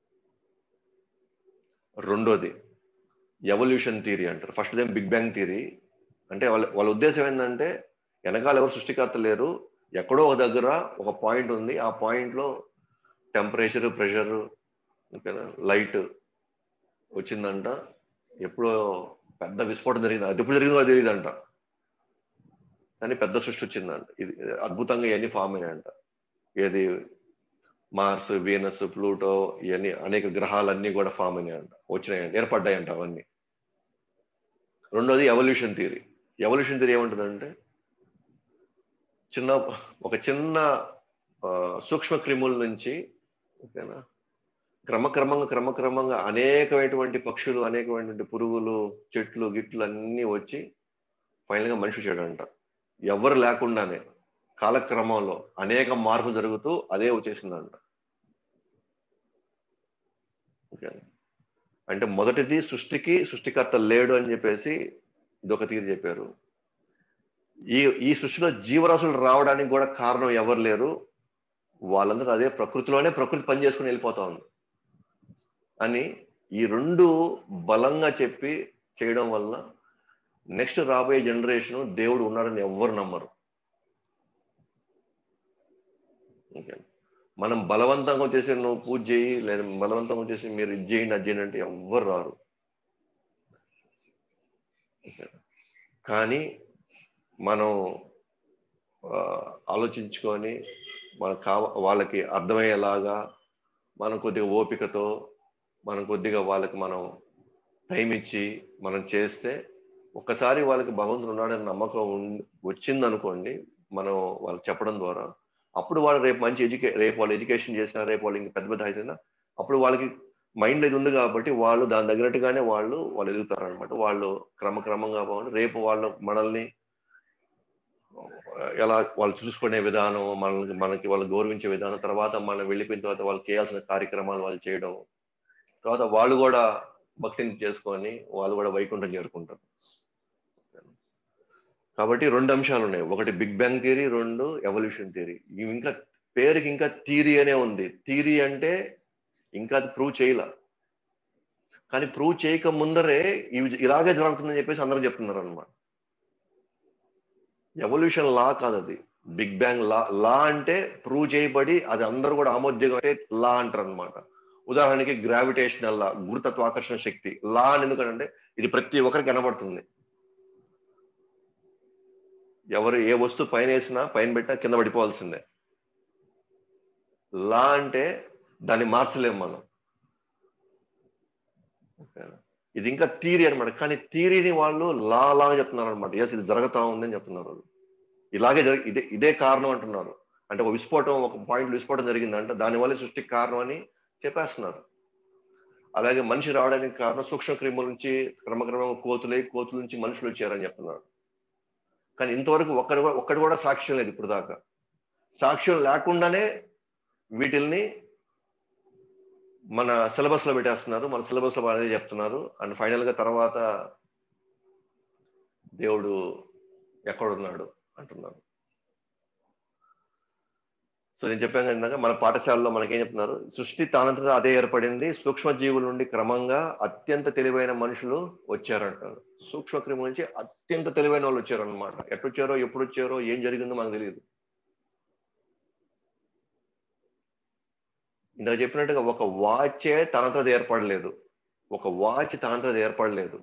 రెండోది ఎవల్యూషన్ థియరీ అంటారు first then big bang theory అంటే వాళ్ళ వాళ్ళ ఉద్దేశం ఏంటంటే వెనకాల ఎవరు సృష్టికర్త లేరు ఎక్కడో ఒక దగ్గర ఒక పాయింట్ ఉంది ఆ పాయింట్ లో టెంపరేచర్ ప్రెషర్ ఓకేనా లైట్ వచ్చిందంట ఎప్పుడో పెద్ద విస్ఫోటం జరిగింది అది ఎప్పుడు జరిగిందో అది తెలియదంట కానీ పెద్ద సృష్టి వచ్చిందంట ఇది అద్భుతంగా ఇవన్నీ ఫామ్ అయ్యాయంట ఏది మార్స్ వీనస్ ప్లూటో ఇవన్నీ అనేక గ్రహాలన్నీ కూడా ఫామ్ అయినాయంట వచ్చినాయంట ఏర్పడ్డాయంట అవన్నీ రెండోది ఎవల్యూషన్ థియరీ ఎవల్యూషన్ థియరీ ఏమంటుందంటే చిన్న ఒక చిన్న ఆ, సూక్ష్మ క్రిముల నుంచి ఓకేనా క్రమక్రమంగా క్రమక్రమంగా అనేకమైనటువంటి పక్షులు అనేకమైనటువంటి పురుగులు చెట్లు గిట్లు అన్నీ వచ్చి ఫైనల్గా మనిషి చేయడంట ఎవరు లేకుండానే కాలక్రమంలో అనేక మార్పులు జరుగుతూ అదే వచ్చేసిందంట ఓకే అంటే మొదటిది సృష్టికి సృష్టికర్త లేడు అని చెప్పేసి ఇదొక తీరు చెప్పారు ఈ ఈ సృష్టిలో జీవరాశులు రావడానికి కూడా కారణం ఎవరు లేరు వాళ్ళందరూ అదే ప్రకృతిలోనే ప్రకృతి పని చేసుకుని వెళ్ళిపోతా ఉంది అని ఈ రెండు బలంగా చెప్పి చేయడం వల్ల నెక్స్ట్ రాబోయే జనరేషన్ దేవుడు ఉన్నాడని ఎవ్వరు నమ్మరు ఓకే మనం బలవంతంగా వచ్చేసి నువ్వు పూజ చేయి లేదా బలవంతంగా వచ్చేసి మీరు ఇది చేయండి అది చేయండి అంటే ఎవ్వరు రారు ఓకే. కానీ మనం ఆ, ఆలోచించుకొని మన కావ వాళ్ళకి అర్థమయ్యేలాగా మనం కొద్దిగా ఓపికతో మనం కొద్దిగా వాళ్ళకి మనం టైం ఇచ్చి మనం చేస్తే ఒక్కసారి వాళ్ళకి భగవంతుడు ఉన్నాడని నమ్మకం ఉం- వచ్చిందనుకోండి మనం వాళ్ళకి చెప్పడం ద్వారా అప్పుడు వాళ్ళు రేపు మంచి ఎడ్యుకే రేపు వాళ్ళు ఎడ్యుకేషన్ చేసినా రేపు వాళ్ళు ఇంకా పెద్ద పెద్ద అయినా అప్పుడు వాళ్ళకి మైండ్ ఇది ఉంది కాబట్టి వాళ్ళు దాని తగినట్టుగానే వాళ్ళు వాళ్ళు ఎదుగుతారు అనమాట వాళ్ళు క్రమక్రమంగా బాగుండి రేపు వాళ్ళు మనల్ని ఎలా వాళ్ళు చూసుకునే విధానం మనల్ని మనకి వాళ్ళు గౌరవించే విధానం తర్వాత మనం వెళ్ళిపోయిన తర్వాత వాళ్ళు చేయాల్సిన కార్యక్రమాలు వాళ్ళు చేయడం తర్వాత వాళ్ళు కూడా భక్తిని చేసుకొని వాళ్ళు కూడా వైకుంఠం చేరుకుంటారు కాబట్టి రెండు అంశాలు ఉన్నాయి ఒకటి బిగ్ బ్యాంగ్ థియరీ రెండు ఎవల్యూషన్ థియరీ ఇవి ఇంకా పేరుకి ఇంకా థియరీ అనే ఉంది థియరీ అంటే ఇంకా అది ప్రూవ్ చేయలే కానీ ప్రూవ్ చేయక ముందరే ఇవి ఇలాగే జరుగుతుందని చెప్పేసి అందరూ చెప్తున్నారు అనమాట ఎవల్యూషన్ లా కాదు అది బిగ్ బ్యాంగ్ లా లా అంటే ప్రూవ్ చేయబడి అది అందరూ కూడా ఆమోద్యోగం అంటే లా అంటారు అనమాట ఉదాహరణకి గ్రావిటేషనల్ లా గురుతత్వాకర్షణ శక్తి లా అని ఎందుకంటే ఇది ప్రతి ఒక్కరికి కనబడుతుంది ఎవరు ఏ వస్తువు పైన వేసినా పైన పెట్టినా కింద పడిపోవాల్సిందే లా అంటే దాన్ని మార్చలేము మనం ఓకేనా? ఇది ఇంకా థీరీ అనమాట కానీ థీరీని వాళ్ళు లా లాగా చెప్తున్నారు అనమాట ఎస్ ఇది జరుగుతా ఉంది అని చెప్తున్నారు వాళ్ళు ఇలాగే జరి ఇదే ఇదే కారణం అంటున్నారు అంటే ఒక విస్ఫోటం ఒక పాయింట్ విస్ఫోటం జరిగిందంటే దానివల్ల సృష్టికి కారణం అని చెప్పేస్తున్నారు అలాగే మనిషి రావడానికి కారణం సూక్ష్మ క్రిముల నుంచి క్రమక్రమంగా కోతులై కోతుల నుంచి మనుషులు వచ్చారని చెప్తున్నారు కానీ ఇంతవరకు ఒక్కడు కూడా ఒక్కడు కూడా సాక్ష్యం లేదు ఇప్పుడు దాకా సాక్ష్యం లేకుండానే వీటిల్ని మన సిలబస్ లో పెట్టేస్తున్నారు మన సిలబస్ లో అదే చెప్తున్నారు అండ్ ఫైనల్ గా తర్వాత దేవుడు ఎక్కడున్నాడు అంటున్నారు సో నేను చెప్పాను ఇందాక మన పాఠశాలలో మనకేం చెప్తున్నారు సృష్టి తానంతటా అదే ఏర్పడింది సూక్ష్మ జీవుల నుండి క్రమంగా అత్యంత తెలివైన మనుషులు వచ్చారంటారు సూక్ష్మ క్రిముల నుంచి అత్యంత తెలివైన వాళ్ళు వచ్చారు అనమాట ఎట్టొచ్చారో ఎప్పుడు వచ్చారో ఏం జరిగిందో మనకు తెలియదు ఇందాక చెప్పినట్టుగా ఒక వాచే తనంతది ఏర్పడలేదు ఒక వాచ్ తనంతది ఏర్పడలేదు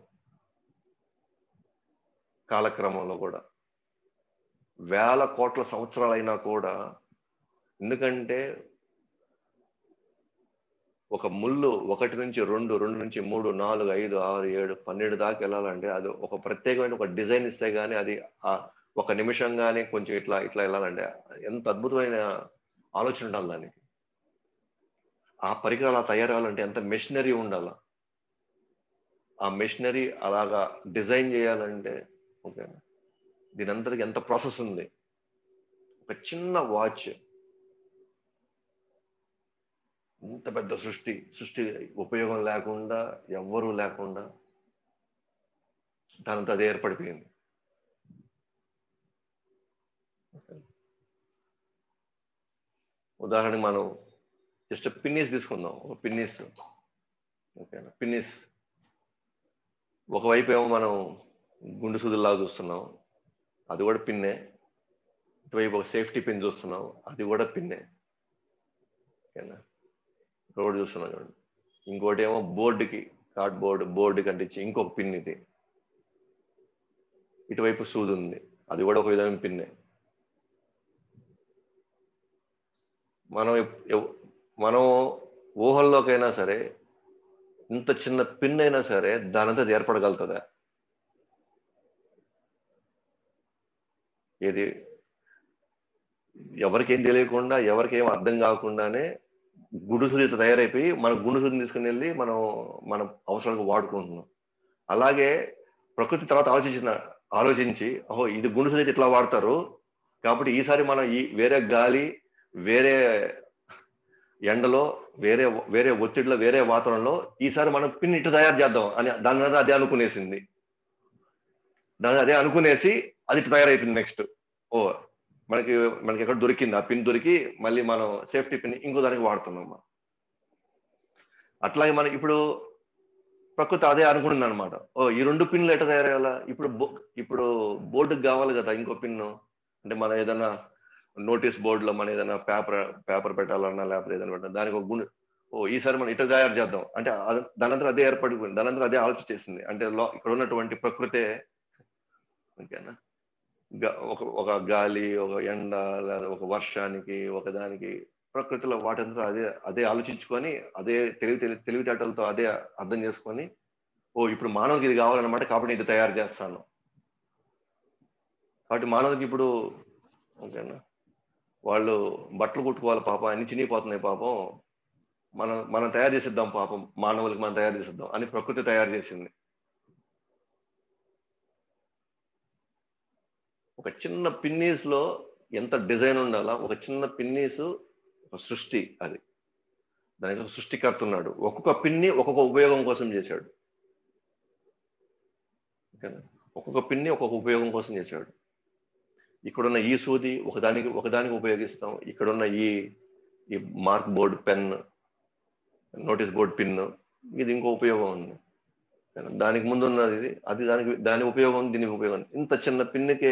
కాలక్రమంలో కూడా వేల కోట్ల సంవత్సరాలైనా కూడా ఎందుకంటే ఒక ముళ్ళు ఒకటి నుంచి రెండు రెండు నుంచి మూడు నాలుగు ఐదు ఆరు ఏడు పన్నెండు దాకా వెళ్ళాలంటే అది ఒక ప్రత్యేకమైన ఒక డిజైన్ ఇస్తే గానీ అది ఆ ఒక నిమిషం కానీ కొంచెం ఇట్లా ఇట్లా వెళ్ళాలంటే ఎంత అద్భుతమైన ఆలోచన ఉండాలి దానికి ఆ పరికరాలు అలా తయారవ్వాలంటే ఎంత మెషినరీ ఉండాల ఆ మెషినరీ అలాగా డిజైన్ చేయాలంటే ఓకే దీని అంతటికి ఎంత ప్రాసెస్ ఉంది ఒక చిన్న వాచ్ ఇంత పెద్ద సృష్టి సృష్టి ఉపయోగం లేకుండా ఎవ్వరూ లేకుండా దానంతా అది ఏర్పడిపోయింది ఉదాహరణకి మనం జస్ట్ పిన్నిస్ తీసుకుందాం ఒక పిన్నిస్ ఓకేనా పిన్నిస్ ఒకవైపు ఏమో మనం గుండు సూదుల్లాగా చూస్తున్నాం అది కూడా పిన్నే ఇటువైపు ఒక సేఫ్టీ పిన్ చూస్తున్నాం అది కూడా పిన్నే ఓకేనా రోడ్ చూస్తున్నాం చూడండి ఇంకోటి ఏమో బోర్డుకి కార్డ్ బోర్డు బోర్డుకి అంటించి ఇంకొక పిన్ ఇది ఇటువైపు సూది ఉంది అది కూడా ఒక విధమైన పిన్నే మనం మనం ఊహల్లోకైనా సరే ఇంత చిన్న పిన్ అయినా సరే దానంతా ఏర్పడగలుగుతుందా ఏది ఎవరికేం తెలియకుండా ఎవరికేం అర్థం కాకుండానే గుండు సూది తయారైపోయి మన గుండు సూదిని తీసుకుని వెళ్ళి మనం మన అవసరాలకు వాడుకుంటున్నాం అలాగే ప్రకృతి తర్వాత ఆలోచించిన ఆలోచించి ఓహో ఇది గుండు సూది ఇట్లా వాడతారు కాబట్టి ఈసారి మనం ఈ వేరే గాలి వేరే ఎండలో వేరే వేరే ఒత్తిడిలో వేరే వాతావరణంలో ఈసారి మనం పిన్ ఇటు తయారు చేద్దాం అని దాని మీద అదే అనుకునేసింది దాని అదే అనుకునేసి అది ఇటు తయారైపోయింది నెక్స్ట్ ఓ మనకి మనకి ఎక్కడ దొరికింది ఆ పిన్ దొరికి మళ్ళీ మనం సేఫ్టీ పిన్ ఇంకో దానికి వాడుతున్నాం అట్లాగే మనకి ఇప్పుడు ప్రకృతి అదే అనుకుంటుంది అనమాట ఓ ఈ రెండు పిన్లు ఎట్లా తయారయ్యాలా ఇప్పుడు ఇప్పుడు బోర్డుకి కావాలి కదా ఇంకో పిన్ను అంటే మనం ఏదైనా నోటీస్ బోర్డులో మనం ఏదైనా పేపర్ పేపర్ పెట్టాలన్నా లేకపోతే ఏదైనా పెట్టాలి దానికి ఒక గుండె ఓ ఈసారి మనం ఇటు తయారు చేద్దాం అంటే దానంతా అదే ఏర్పడిపోయింది దానంతా అదే ఆలోచించేసింది అంటే ఇక్కడ ఉన్నటువంటి ప్రకృతే ఓకేనా ఒక ఒక గాలి ఒక ఎండ లేదా ఒక వర్షానికి ఒక దానికి ప్రకృతిలో వాటంతా అదే అదే ఆలోచించుకొని అదే తెలివి తెలివి తెలివితేటలతో అదే అర్థం చేసుకొని ఓ ఇప్పుడు మానవుకి ఇది కావాలన్నమాట కాబట్టి ఇది తయారు చేస్తాను కాబట్టి మానవుకి ఇప్పుడు ఓకేనా వాళ్ళు బట్టలు కుట్టుకోవాలి పాపం అన్ని చినిగిపోతున్నాయి పాపం మనం మనం తయారు చేసిద్దాం పాపం మానవులకి మనం తయారు చేసిద్దాం అని ప్రకృతి తయారు చేసింది ఒక చిన్న పిన్నీస్ లో ఎంత డిజైన్ ఉండాలా ఒక చిన్న పిన్నీస్ ఒక సృష్టి అది దానికి ఒక సృష్టికర్త ఉన్నాడు ఒక్కొక్క పిన్ని ఒక్కొక్క ఉపయోగం కోసం చేశాడు ఒక్కొక్క పిన్ని ఒక్కొక్క ఉపయోగం కోసం చేశాడు ఇక్కడున్న ఈ సూది ఒకదానికి ఒకదానికి ఉపయోగిస్తాం ఇక్కడున్న ఈ ఈ mark board pen notice board pin ఇది ఇంకో ఉపయోగం ఉంది దానికి ముందు ఉన్నది ఇది అది దానికి దాని ఉపయోగం దీనికి ఉపయోగం ఇంత చిన్న పిన్నికే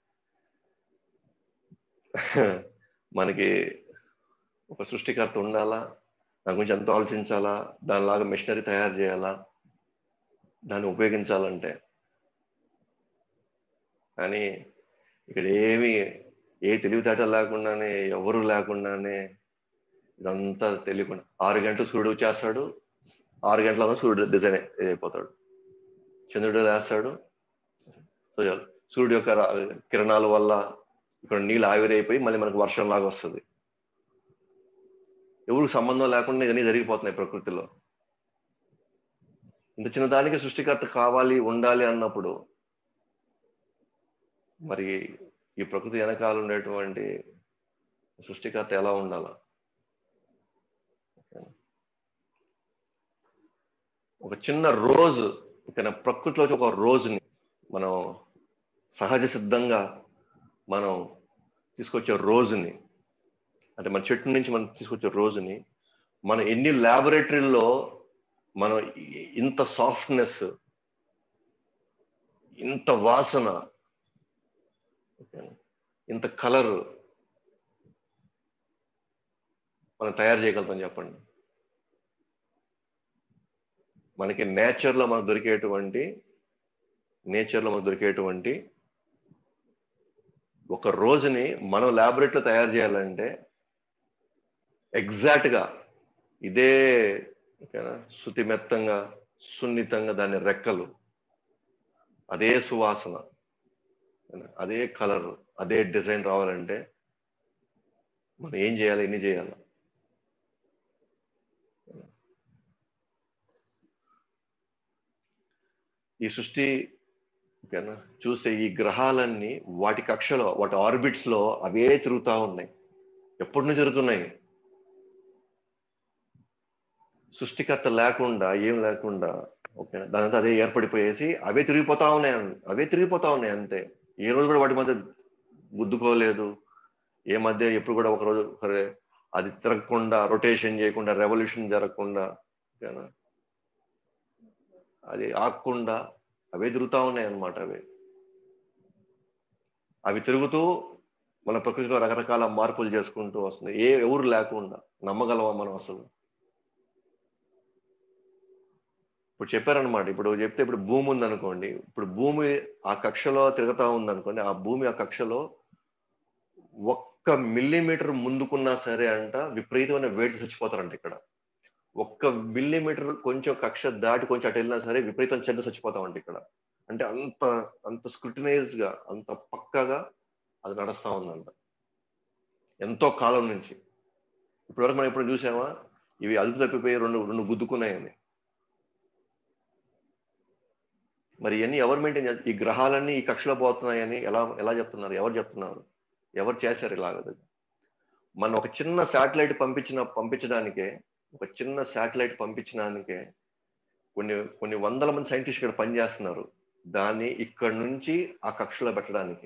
మనకి ఒక సృష్టికర్త ఉండాలా దాని గురించి ఎంతో ఆలోచించాలా దానిలాగా మిషనరీ తయారు చేయాలా దాన్ని ఉపయోగించాలంటే కానీ ఇక్కడ ఏమి ఏ తెలివితేటలు లేకుండానే ఎవరు లేకుండానే ఇదంతా తెలియకుండా ఆరు గంటలు సూర్యుడు చేస్తాడు ఆరు గంటల సూర్యుడు డిజైన్ అయిపోతాడు చంద్రుడు వేస్తాడు సూర్యుడు యొక్క కిరణాల వల్ల ఇక్కడ నీళ్ళు ఆవిరైపోయి మళ్ళీ మనకు వర్షం లాగా వస్తుంది ఎవరికి సంబంధం లేకుండా ఇవన్నీ జరిగిపోతున్నాయి ప్రకృతిలో ఇంత చిన్నదానికి సృష్టికర్త కావాలి ఉండాలి అన్నప్పుడు మరి ఈ ప్రకృతి వెనకాల ఉండేటువంటి సృష్టికర్త ఎలా ఉండాల ఒక చిన్న రోజు ఇక్కడ ప్రకృతిలో ఒక రోజుని మనం సహజ సిద్ధంగా మనం తీసుకొచ్చే రోజుని అంటే మన చెట్టు నుంచి మనం తీసుకొచ్చే రోజుని మనం ఎన్ని ల్యాబొరేటరీల్లో మనం ఇంత సాఫ్ట్నెస్ ఇంత వాసన ఇంత కలర్ మనం తయారు చేయగలుగుతాం చెప్పండి మనకి నేచర్లో మనకు దొరికేటువంటి నేచర్లో మనకు దొరికేటువంటి ఒక రోజుని మనం ల్యాబొరేటరీలో తయారు చేయాలంటే ఎగ్జాక్ట్గా ఇదే శుతిమెత్తంగా సున్నితంగా దాని రెక్కలు అదే సువాసన అదే కలర్ అదే డిజైన్ రావాలంటే మనం ఏం చేయాలి ఎన్ని చేయాలి ఈ సృష్టి ఓకేనా చూస్తే ఈ గ్రహాలన్నీ వాటి కక్షలో వాటి ఆర్బిట్స్ లో అవే తిరుగుతా ఉన్నాయి ఎప్పటి నుంచి జరుగుతున్నాయి సృష్టికర్త లేకుండా ఏం లేకుండా ఓకే దానంతా అదే ఏర్పడిపోయేసి అవే తిరిగిపోతా ఉన్నాయి అవే తిరిగిపోతా ఉన్నాయి అంతే ఏ రోజు కూడా వాటి మధ్య గుద్దుకోలేదు ఏ మధ్య ఎప్పుడు కూడా ఒక రోజు సరే అది తిరగకుండా రొటేషన్ చేయకుండా రెవల్యూషన్ జరగకుండా ఓకేనా అది ఆగకుండా అవే తిరుగుతూ ఉన్నాయి అన్నమాట అవి అవి తిరుగుతూ మన ప్రకృతిలో రకరకాల మార్పులు చేసుకుంటూ వస్తుంది ఏ ఎవరు లేకుండా నమ్మగలమా మనం అసలు ఇప్పుడు చెప్పారనమాట ఇప్పుడు చెప్తే ఇప్పుడు భూమి ఉందనుకోండి ఇప్పుడు భూమి ఆ కక్షలో తిరుగుతా ఉందనుకోండి ఆ భూమి ఆ కక్షలో ఒక్క మిల్లీమీటర్ ముందుకున్నా సరే అంట విపరీతమైన వేడి చచ్చిపోతారంట ఇక్కడ ఒక్క మిల్లీమీటర్ కొంచెం కక్ష దాటి కొంచెం అటు వెళ్ళినా సరే విపరీతం చెడ్డ చచ్చిపోతామంట ఇక్కడ అంటే అంత అంత స్క్రూటినైజ్డ్ గా అంత పక్కగా అది నడుస్తా ఉందంట ఎంతో కాలం నుంచి ఇప్పటివరకు మనం ఎప్పుడు చూసామా ఇవి అదుపు తప్పిపోయి రెండు రెండు గుద్దుకున్నాయని మరి ఇవన్నీ ఎవరు మెయింటైన్ చేస్తారు ఈ గ్రహాలన్నీ ఈ కక్షలో పోతున్నాయని ఎలా ఎలా చెప్తున్నారు ఎవరు చెప్తున్నారు ఎవరు చేశారు ఇలాగ మన ఒక చిన్న శాటిలైట్ పంపించిన పంపించడానికే ఒక చిన్న శాటిలైట్ పంపించడానికే కొన్ని కొన్ని వందల మంది సైంటిస్ట్ ఇక్కడ పనిచేస్తున్నారు దాన్ని ఇక్కడ నుంచి ఆ కక్షలో పెట్టడానికి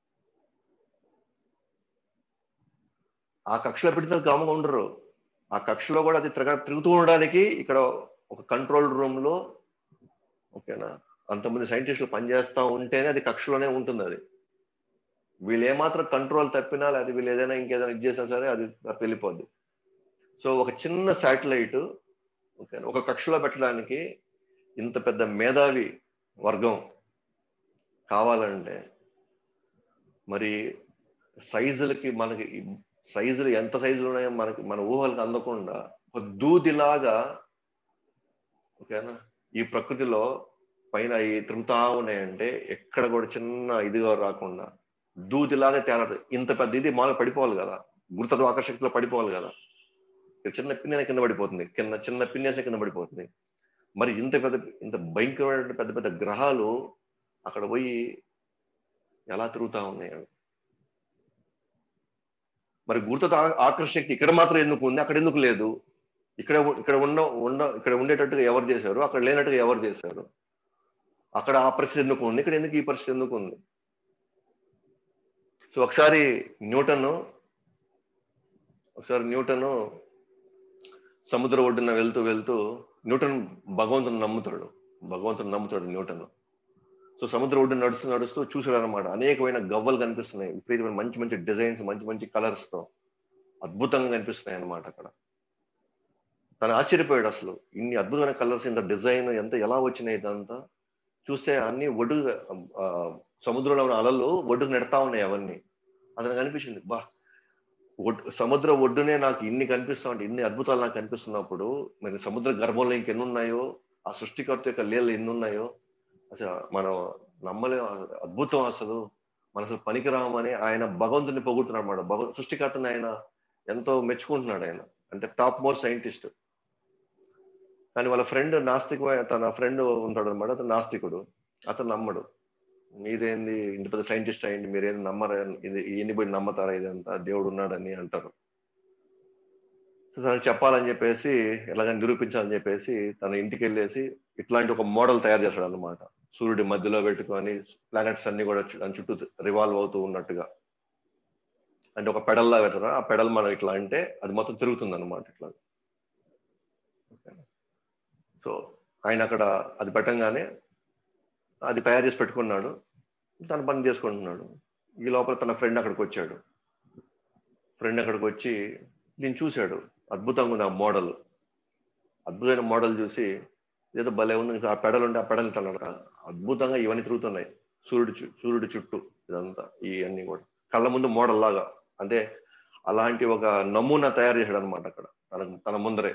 ఆ కక్షలో పెట్టిన గమగా ఉండరు ఆ కక్షలో కూడా అది తిరగ తిరుగుతూ ఉండడానికి ఇక్కడ ఒక కంట్రోల్ రూమ్ లో ఓకేనా అంతమంది సైంటిస్టులు పనిచేస్తూ ఉంటేనే అది కక్షలోనే ఉంటుంది అది వీళ్ళు ఏమాత్రం కంట్రోల్ తప్పినా లేదా వీళ్ళు ఏదైనా ఇంకేదైనా ఇది చేసినా సరే అది వెళ్ళిపోద్ది సో ఒక చిన్న శాటిలైట్ ఓకే ఒక కక్షలో పెట్టడానికి ఇంత పెద్ద మేధావి వర్గం కావాలంటే మరి సైజులకి మనకి సైజులు ఎంత సైజులు ఉన్నాయో మనకి మన ఊహలకు అందకుండా ఒక దూదిలాగా ఓకేనా ఈ ప్రకృతిలో పైన ఈ తిరుగుతా ఉన్నాయంటే ఎక్కడ కూడా చిన్న ఇదిగా రాకుండా దూదిలాగా తేలదు ఇంత పెద్ద ఇది మామూలు పడిపోవాలి కదా గుర్తు ఆకర్షక్తిలో పడిపోవాలి కదా చిన్న పిన్నేన కింద పడిపోతుంది కింద చిన్న పిన్నేస కింద పడిపోతుంది మరి ఇంత పెద్ద ఇంత భయంకరమైన పెద్ద పెద్ద గ్రహాలు అక్కడ పోయి ఎలా తిరుగుతా ఉన్నాయి మరి గుర్తు ఆకర్షక్తి ఇక్కడ మాత్రం ఎందుకు ఉంది అక్కడ ఎందుకు లేదు ఇక్కడ ఇక్కడ ఉన్న ఉండ ఇక్కడ ఉండేటట్టుగా ఎవరు చేశారు అక్కడ లేనట్టుగా ఎవరు చేశారు అక్కడ ఆ పరిస్థితి ఎందుకు ఉంది ఇక్కడ ఎందుకు ఈ పరిస్థితి ఎందుకు ఉంది సో ఒకసారి న్యూటన్ ఒకసారి న్యూటన్ సముద్ర ఒడ్డున వెళ్తూ వెళ్తూ న్యూటన్ భగవంతుని నమ్ముతాడు భగవంతుని నమ్ముతాడు న్యూటన్ సో సముద్ర ఒడ్డు నడుస్తూ నడుస్తూ చూసాడు అనమాట అనేకమైన గవ్వలు కనిపిస్తున్నాయి విపరీతమైన మంచి మంచి డిజైన్స్ మంచి మంచి కలర్స్ తో అద్భుతంగా కనిపిస్తున్నాయి అనమాట అక్కడ తను ఆశ్చర్యపోయాడు అసలు ఇన్ని అద్భుతమైన కలర్స్ ఇంత డిజైన్ ఎంత ఎలా వచ్చినాయి ఇదంతా చూస్తే అన్ని ఒడ్డు సముద్రంలో ఉన్న అలలు ఒడ్డుకు నెడతా ఉన్నాయి అవన్నీ అతనికి అనిపించింది బా సముద్ర ఒడ్డునే నాకు ఇన్ని కనిపిస్తా ఉంటే ఇన్ని అద్భుతాలు నాకు కనిపిస్తున్నప్పుడు మరి సముద్ర గర్భంలో ఇంకెన్ని ఉన్నాయో ఆ సృష్టికర్త యొక్క లీలలు ఎన్ని ఉన్నాయో అసలు మనం నమ్మలే అద్భుతం అసలు మన అసలు పనికిరామని ఆయన భగవంతుని పొగుడుతున్నాడు అన్నమాట భగవ సృష్టికర్తని ఆయన ఎంతో మెచ్చుకుంటున్నాడు ఆయన అంటే టాప్ మోస్ట్ సైంటిస్ట్ కానీ వాళ్ళ ఫ్రెండ్ నాస్తిక తన ఫ్రెండ్ ఉంటాడు అనమాట అతను నాస్తికుడు అతను నమ్మడు మీరేంది ఇంత పెద్ద సైంటిస్ట్ అయ్యింది మీరేంది నమ్మరా ఇది ఎన్ని పోయి నమ్మతారా ఇదంతా దేవుడు ఉన్నాడని అంటారు సో తనకు చెప్పాలని చెప్పేసి ఎలాగని నిరూపించాలని చెప్పేసి తన ఇంటికి వెళ్ళేసి ఇట్లాంటి ఒక మోడల్ తయారు చేస్తాడు అనమాట సూర్యుడి మధ్యలో పెట్టుకొని ప్లానెట్స్ అన్ని కూడా చు- దాని చుట్టూ రివాల్వ్ అవుతూ ఉన్నట్టుగా అంటే ఒక పెడల్లా పెడతారా ఆ పెడల్ మనం ఇట్లా అంటే అది మొత్తం తిరుగుతుంది అనమాట ఇట్లా సో ఆయన అక్కడ అది పెట్టంగానే అది తయారు చేసి పెట్టుకున్నాడు తన పని చేసుకుంటున్నాడు ఈ లోపల తన ఫ్రెండ్ అక్కడికి వచ్చాడు ఫ్రెండ్ అక్కడికి వచ్చి దీన్ని చూశాడు అద్భుతంగా ఉంది ఆ మోడల్ అద్భుతమైన మోడల్ చూసి ఏదో భలే ఉంది ఇంకా ఆ పెడలు ఉంటే ఆ పెడలు అన్నాడు అద్భుతంగా ఇవన్నీ తిరుగుతున్నాయి సూర్యుడు చు- సూర్యుడి చుట్టూ ఇదంతా ఇవన్నీ కూడా కళ్ళ ముందు మోడల్ లాగా అంటే అలాంటి ఒక నమూనా తయారు చేశాడు అనమాట అక్కడ తన తన ముందరే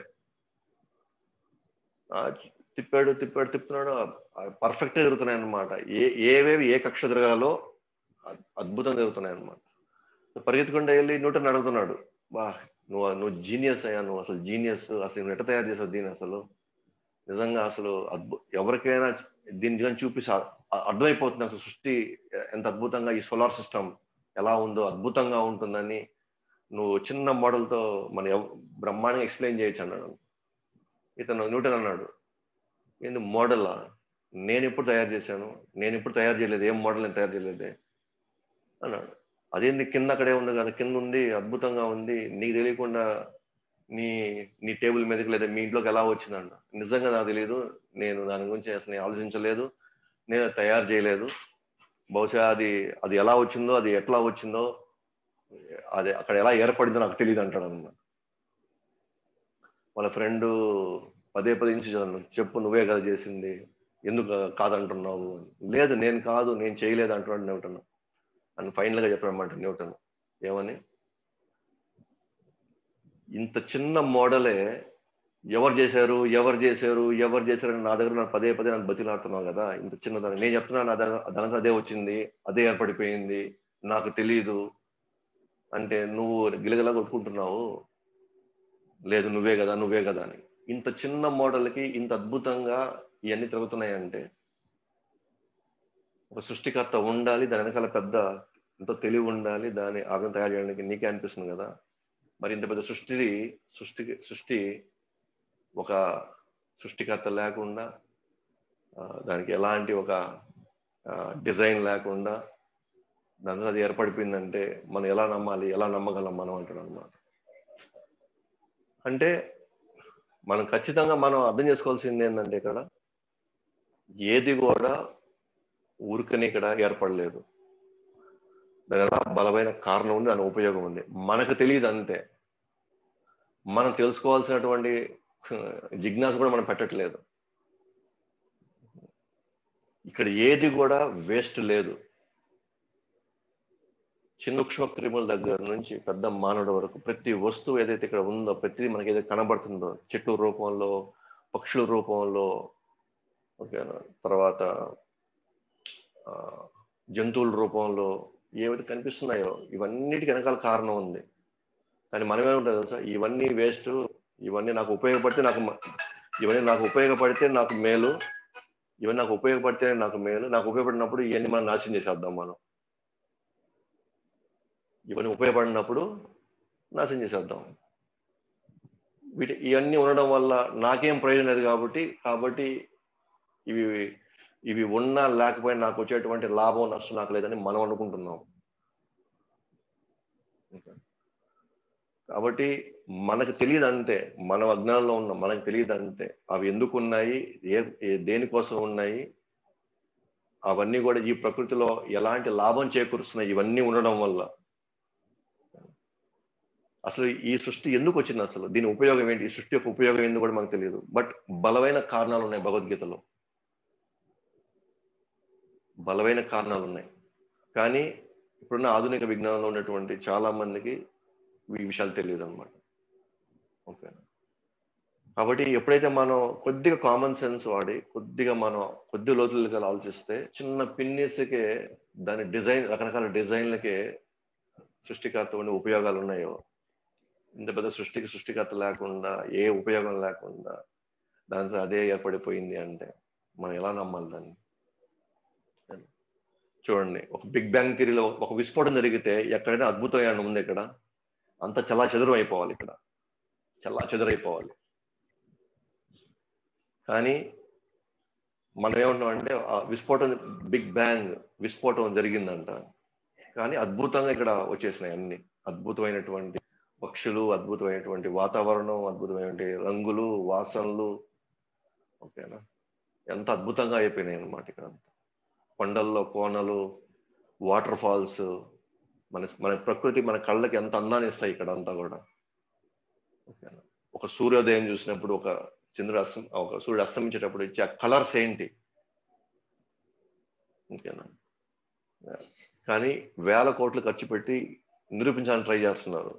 ఆ, తిప్పాడు తిప్పాడు తిప్పుతున్నాడు పర్ఫెక్ట్ తిరుగుతున్నాయి అనమాట ఏ ఏవేవి ఏ కక్ష తిరగాలో అద్- అద్భుతంగా తిరుగుతున్నాయి అనమాట పరిగెత్తుకుంటూ వెళ్ళి న్యూటన్ అడుగుతున్నాడు బా నువ్వు నువ్వు జీనియస్ అయ్యా నువ్వు అసలు జీనియస్ అసలు నువ్వు ఎట్ట తయారు చేసావు దీని అసలు నిజంగా అసలు అద్భు ఎవరికైనా దీన్ని కానీ చూపిస్తే అ- అ- అర్థమైపోతుంది అసలు సృష్టి ఎంత అద్భుతంగా ఈ సోలార్ సిస్టమ్ ఎలా ఉందో అద్భుతంగా ఉంటుందని నువ్వు చిన్న మోడల్తో మన ఎవ- బ్రహ్మాండంగా ఎక్స్ప్లెయిన్ చేయొచ్చు అన్నాడు ఇతను న్యూటన్ అన్నాడు ఏంది మోడలా నేను ఎప్పుడు తయారు చేశాను నేను ఎప్పుడు తయారు చేయలేదు ఏం మోడల్ నేను తయారు చేయలేదే అన్నాడు అదేంది కింద అక్కడే ఉంది కదా కింద ఉంది అద్భుతంగా ఉంది నీకు తెలియకుండా నీ నీ టేబుల్ మీదకి లేదా మీ ఇంట్లోకి ఎలా వచ్చిందంట నిజంగా నాకు తెలియదు నేను దాని గురించి అసలు నేను ఆలోచించలేదు నేను అది తయారు చేయలేదు బహుశా అది అది ఎలా వచ్చిందో అది ఎట్లా వచ్చిందో అది అక్కడ ఎలా ఏర్పడిందో నాకు తెలియదు అంటాడు అన్నమాట వాళ్ళ ఫ్రెండ్ పదే పదే ఇన్సిడెంట్ చెప్పు నువ్వే కదా చేసింది ఎందుకు కాదంటున్నావు లేదు నేను కాదు నేను చేయలేదు అంటున్నాడు న్యూటన్ అని ఫైనల్ గా చెప్పాడన్నమాట న్యూటన్ ఏమని ఇంత చిన్న మోడలే ఎవరు చేశారు ఎవరు చేశారు ఎవరు చేశారని నా దగ్గర నాకు పదే పదే నాకు బతిలాడుతున్నావు కదా ఇంత చిన్నదాన్ని నేను చెప్తున్నాను నా దగ్గర దానికి అదే వచ్చింది అదే ఏర్పడిపోయింది నాకు తెలియదు అంటే నువ్వు గిలగిలా కొట్టుకుంటున్నావు లేదు నువ్వే కదా నువ్వే కదా అని ఇంత చిన్న మోడల్కి ఇంత అద్భుతంగా ఇవన్నీ తిరుగుతున్నాయంటే ఒక సృష్టికర్త ఉండాలి దాని వెనకాల పెద్ద ఎంతో తెలివి ఉండాలి దాన్ని ఆగం తయారు చేయడానికి నీకే అనిపిస్తుంది కదా మరి ఇంత పెద్ద సృష్టి సృష్టి సృష్టి ఒక సృష్టికర్త లేకుండా ఆ, దానికి ఎలాంటి ఒక డిజైన్ లేకుండా దాని అది ఏర్పడిపోయిందంటే మనం ఎలా నమ్మాలి ఎలా నమ్మగలం మనం అంటాడు అనమాట అంటే మనం ఖచ్చితంగా మనం అర్థం చేసుకోవాల్సింది ఏంటంటే ఇక్కడ ఏది కూడా ఊరికనే ఇక్కడ ఏర్పడలేదు దాని ఎలా బలమైన కారణం ఉంది దాని ఉపయోగం ఉంది మనకు తెలియదు అంతే మనం తెలుసుకోవాల్సినటువంటి జిజ్ఞాస కూడా మనం పెట్టట్లేదు ఇక్కడ ఏది కూడా వేస్ట్ లేదు చిన్న సూక్ష్మ క్రిముల దగ్గర నుంచి పెద్ద మానవుడి వరకు ప్రతి వస్తువు ఏదైతే ఇక్కడ ఉందో ప్రతిదీ మనకి ఏదైతే కనబడుతుందో చెట్టు రూపంలో పక్షుల రూపంలో ఓకేనా తర్వాత ఆ, జంతువుల రూపంలో ఏవైతే కనిపిస్తున్నాయో ఇవన్నిటికి వెనకాల కారణం ఉంది కానీ మనమేముంటుంది తెలుసా ఇవన్నీ వేస్ట్ ఇవన్నీ నాకు ఉపయోగపడితే నాకు మ- ఇవన్నీ నాకు ఉపయోగపడితే నాకు మేలు ఇవన్నీ నాకు ఉపయోగపడితే నాకు మేలు నాకు ఉపయోగపడినప్పుడు ఇవన్నీ మనం నాశనం చేసేద్దాం మనం ఇవన్నీ ఉపయోగపడినప్పుడు నాశనం చేసేద్దాం వీటి ఇవన్నీ ఉండడం వల్ల నాకేం ప్రయోజనం లేదు కాబట్టి కాబట్టి ఇవి ఇవి ఉన్నా లేకపోయినా నాకు వచ్చేటువంటి లాభం నష్టం నాకు లేదని మనం అనుకుంటున్నాం కాబట్టి మనకు తెలియదు అంతే మనం అజ్ఞానంలో ఉన్నాం మనకు తెలియదు అంతే అవి ఎందుకు ఉన్నాయి ఏ ఏ- దేనికోసం ఉన్నాయి అవన్నీ కూడా ఈ ప్రకృతిలో ఎలాంటి లాభం చేకూరుస్తున్నాయి ఇవన్నీ ఉండడం వల్ల అసలు ఈ సృష్టి ఎందుకు వచ్చింది అసలు దీని ఉపయోగం ఏంటి ఈ సృష్టి యొక్క ఉపయోగం ఏంటి కూడా మనకు తెలియదు బట్ బలమైన కారణాలు ఉన్నాయి భగవద్గీతలో బలమైన కారణాలు ఉన్నాయి కానీ ఇప్పుడున్న ఆధునిక విజ్ఞానంలో ఉన్నటువంటి చాలా మందికి ఈ విషయాలు తెలియదు అనమాట ఓకే కాబట్టి ఎప్పుడైతే మనం కొద్దిగా కామన్ సెన్స్ వాడి కొద్దిగా మనం కొద్ది లోతులుగా ఆలోచిస్తే చిన్న పిన్నిస్కే దాని డిజైన్ రకరకాల డిజైన్లకే సృష్టికర్త ఉండే ఉపయోగాలు ఉన్నాయో ఇంత పెద్ద సృష్టికి సృష్టికర్త లేకుండా ఏ ఉపయోగం లేకుండా దాంతో అదే ఏర్పడిపోయింది అంటే మనం ఎలా నమ్మాలి దాన్ని చూడండి ఒక బిగ్ బ్యాంగ్ థిరీలో ఒక విస్ఫోటం జరిగితే ఎక్కడైనా అద్భుతం ఏమైనా ఉంది ఇక్కడ అంత చలా చెదరం అయిపోవాలి ఇక్కడ చల్లా చెదరైపోవాలి కానీ మనం ఏమంటున్నాం అంటే ఆ విస్ఫోటం బిగ్ బ్యాంగ్ విస్ఫోటం జరిగిందంట కానీ అద్భుతంగా ఇక్కడ వచ్చేసినాయి అన్ని అద్భుతమైనటువంటి పక్షులు అద్భుతమైనటువంటి వాతావరణం అద్భుతమైనటువంటి రంగులు వాసనలు ఓకేనా ఎంత అద్భుతంగా అయిపోయినాయి అన్నమాట ఇక్కడ కొండల్లో కోనలు వాటర్ ఫాల్స్ మన మన ప్రకృతి మన కళ్ళకి ఎంత అందాన్ని ఇస్తాయి ఇక్కడ అంతా కూడా ఓకేనా ఒక సూర్యోదయం చూసినప్పుడు ఒక చంద్రుడు అస్తం ఒక సూర్యుడు అస్తమించేటప్పుడు ఇచ్చే ఆ కలర్స్ ఏంటి ఓకేనా కానీ వేల కోట్లు ఖర్చు పెట్టి నిరూపించాలని ట్రై చేస్తున్నారు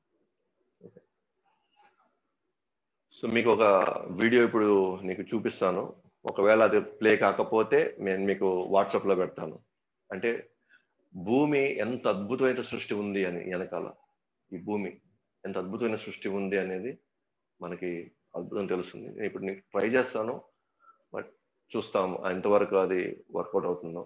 సో మీకు ఒక వీడియో ఇప్పుడు నీకు చూపిస్తాను ఒకవేళ అది ప్లే కాకపోతే నేను మీకు వాట్సాప్లో పెడతాను అంటే భూమి ఎంత అద్భుతమైన సృష్టి ఉంది అని వెనకాల ఈ భూమి ఎంత అద్భుతమైన సృష్టి ఉంది అనేది మనకి అద్భుతం తెలుస్తుంది నేను ఇప్పుడు నీకు ట్రై చేస్తాను బట్ చూస్తాము ఎంతవరకు అది వర్కౌట్ అవుతుందో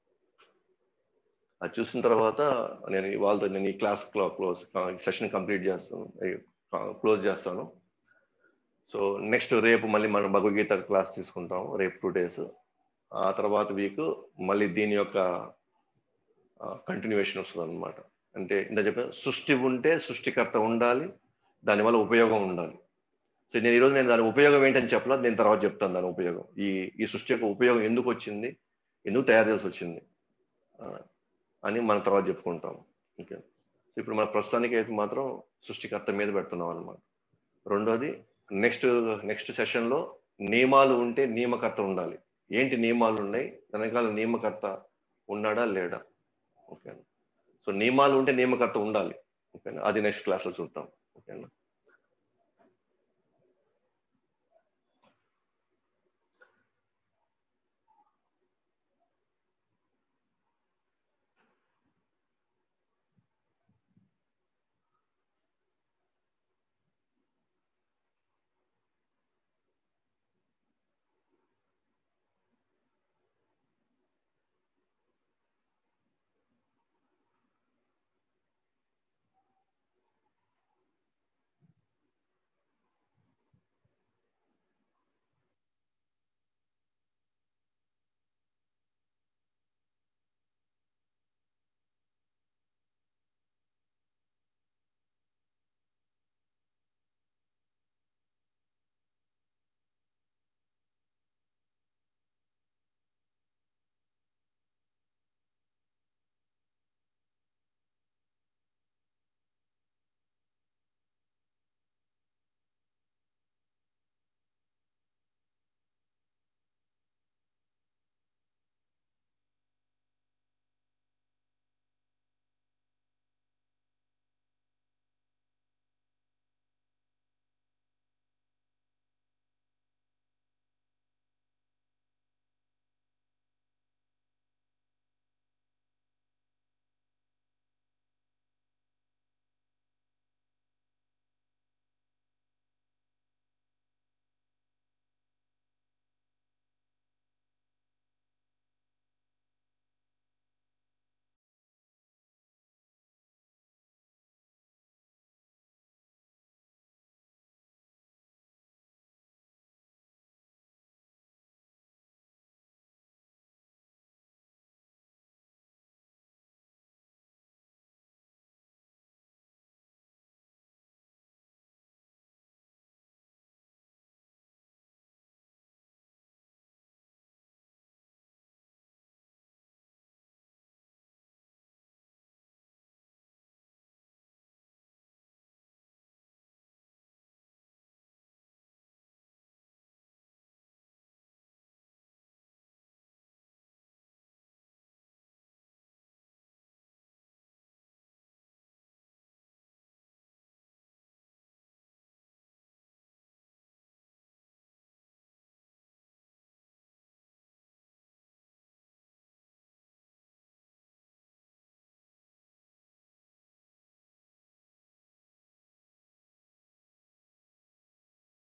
అది చూసిన తర్వాత నేను వాళ్ళతో నేను ఈ క్లాస్ క్లోజ్ సెషన్ కంప్లీట్ చేస్తాను క్లోజ్ చేస్తాను సో నెక్స్ట్ రేపు మళ్ళీ మనం భగవద్గీత క్లాస్ తీసుకుంటాం రేపు టూ డేస్ ఆ తర్వాత వీక్ మళ్ళీ దీని యొక్క కంటిన్యూషన్ వస్తుంది అనమాట అంటే ఇంత చెప్పిన సృష్టి ఉంటే సృష్టికర్త ఉండాలి దానివల్ల ఉపయోగం ఉండాలి సో నేను ఈరోజు నేను దాని ఉపయోగం ఏంటని చెప్పలేదు నేను తర్వాత చెప్తాను దాని ఉపయోగం ఈ ఈ సృష్టి యొక్క ఉపయోగం ఎందుకు వచ్చింది ఎందుకు తయారు చేసి వచ్చింది అని మనం తర్వాత చెప్పుకుంటాం ఓకే సో ఇప్పుడు మన ప్రస్తుతానికి అయితే మాత్రం సృష్టికర్త మీద పెడుతున్నాం అనమాట రెండోది నెక్స్ట్ నెక్స్ట్ సెషన్లో నియమాలు ఉంటే నియమకర్త ఉండాలి ఏంటి నియమాలు ఉన్నాయి వెనకాల నియమకర్త ఉన్నాడా లేడా ఓకేనా సో నియమాలు ఉంటే నియమకర్త ఉండాలి ఓకేనా అది నెక్స్ట్ క్లాస్లో చూద్దాం ఓకేనా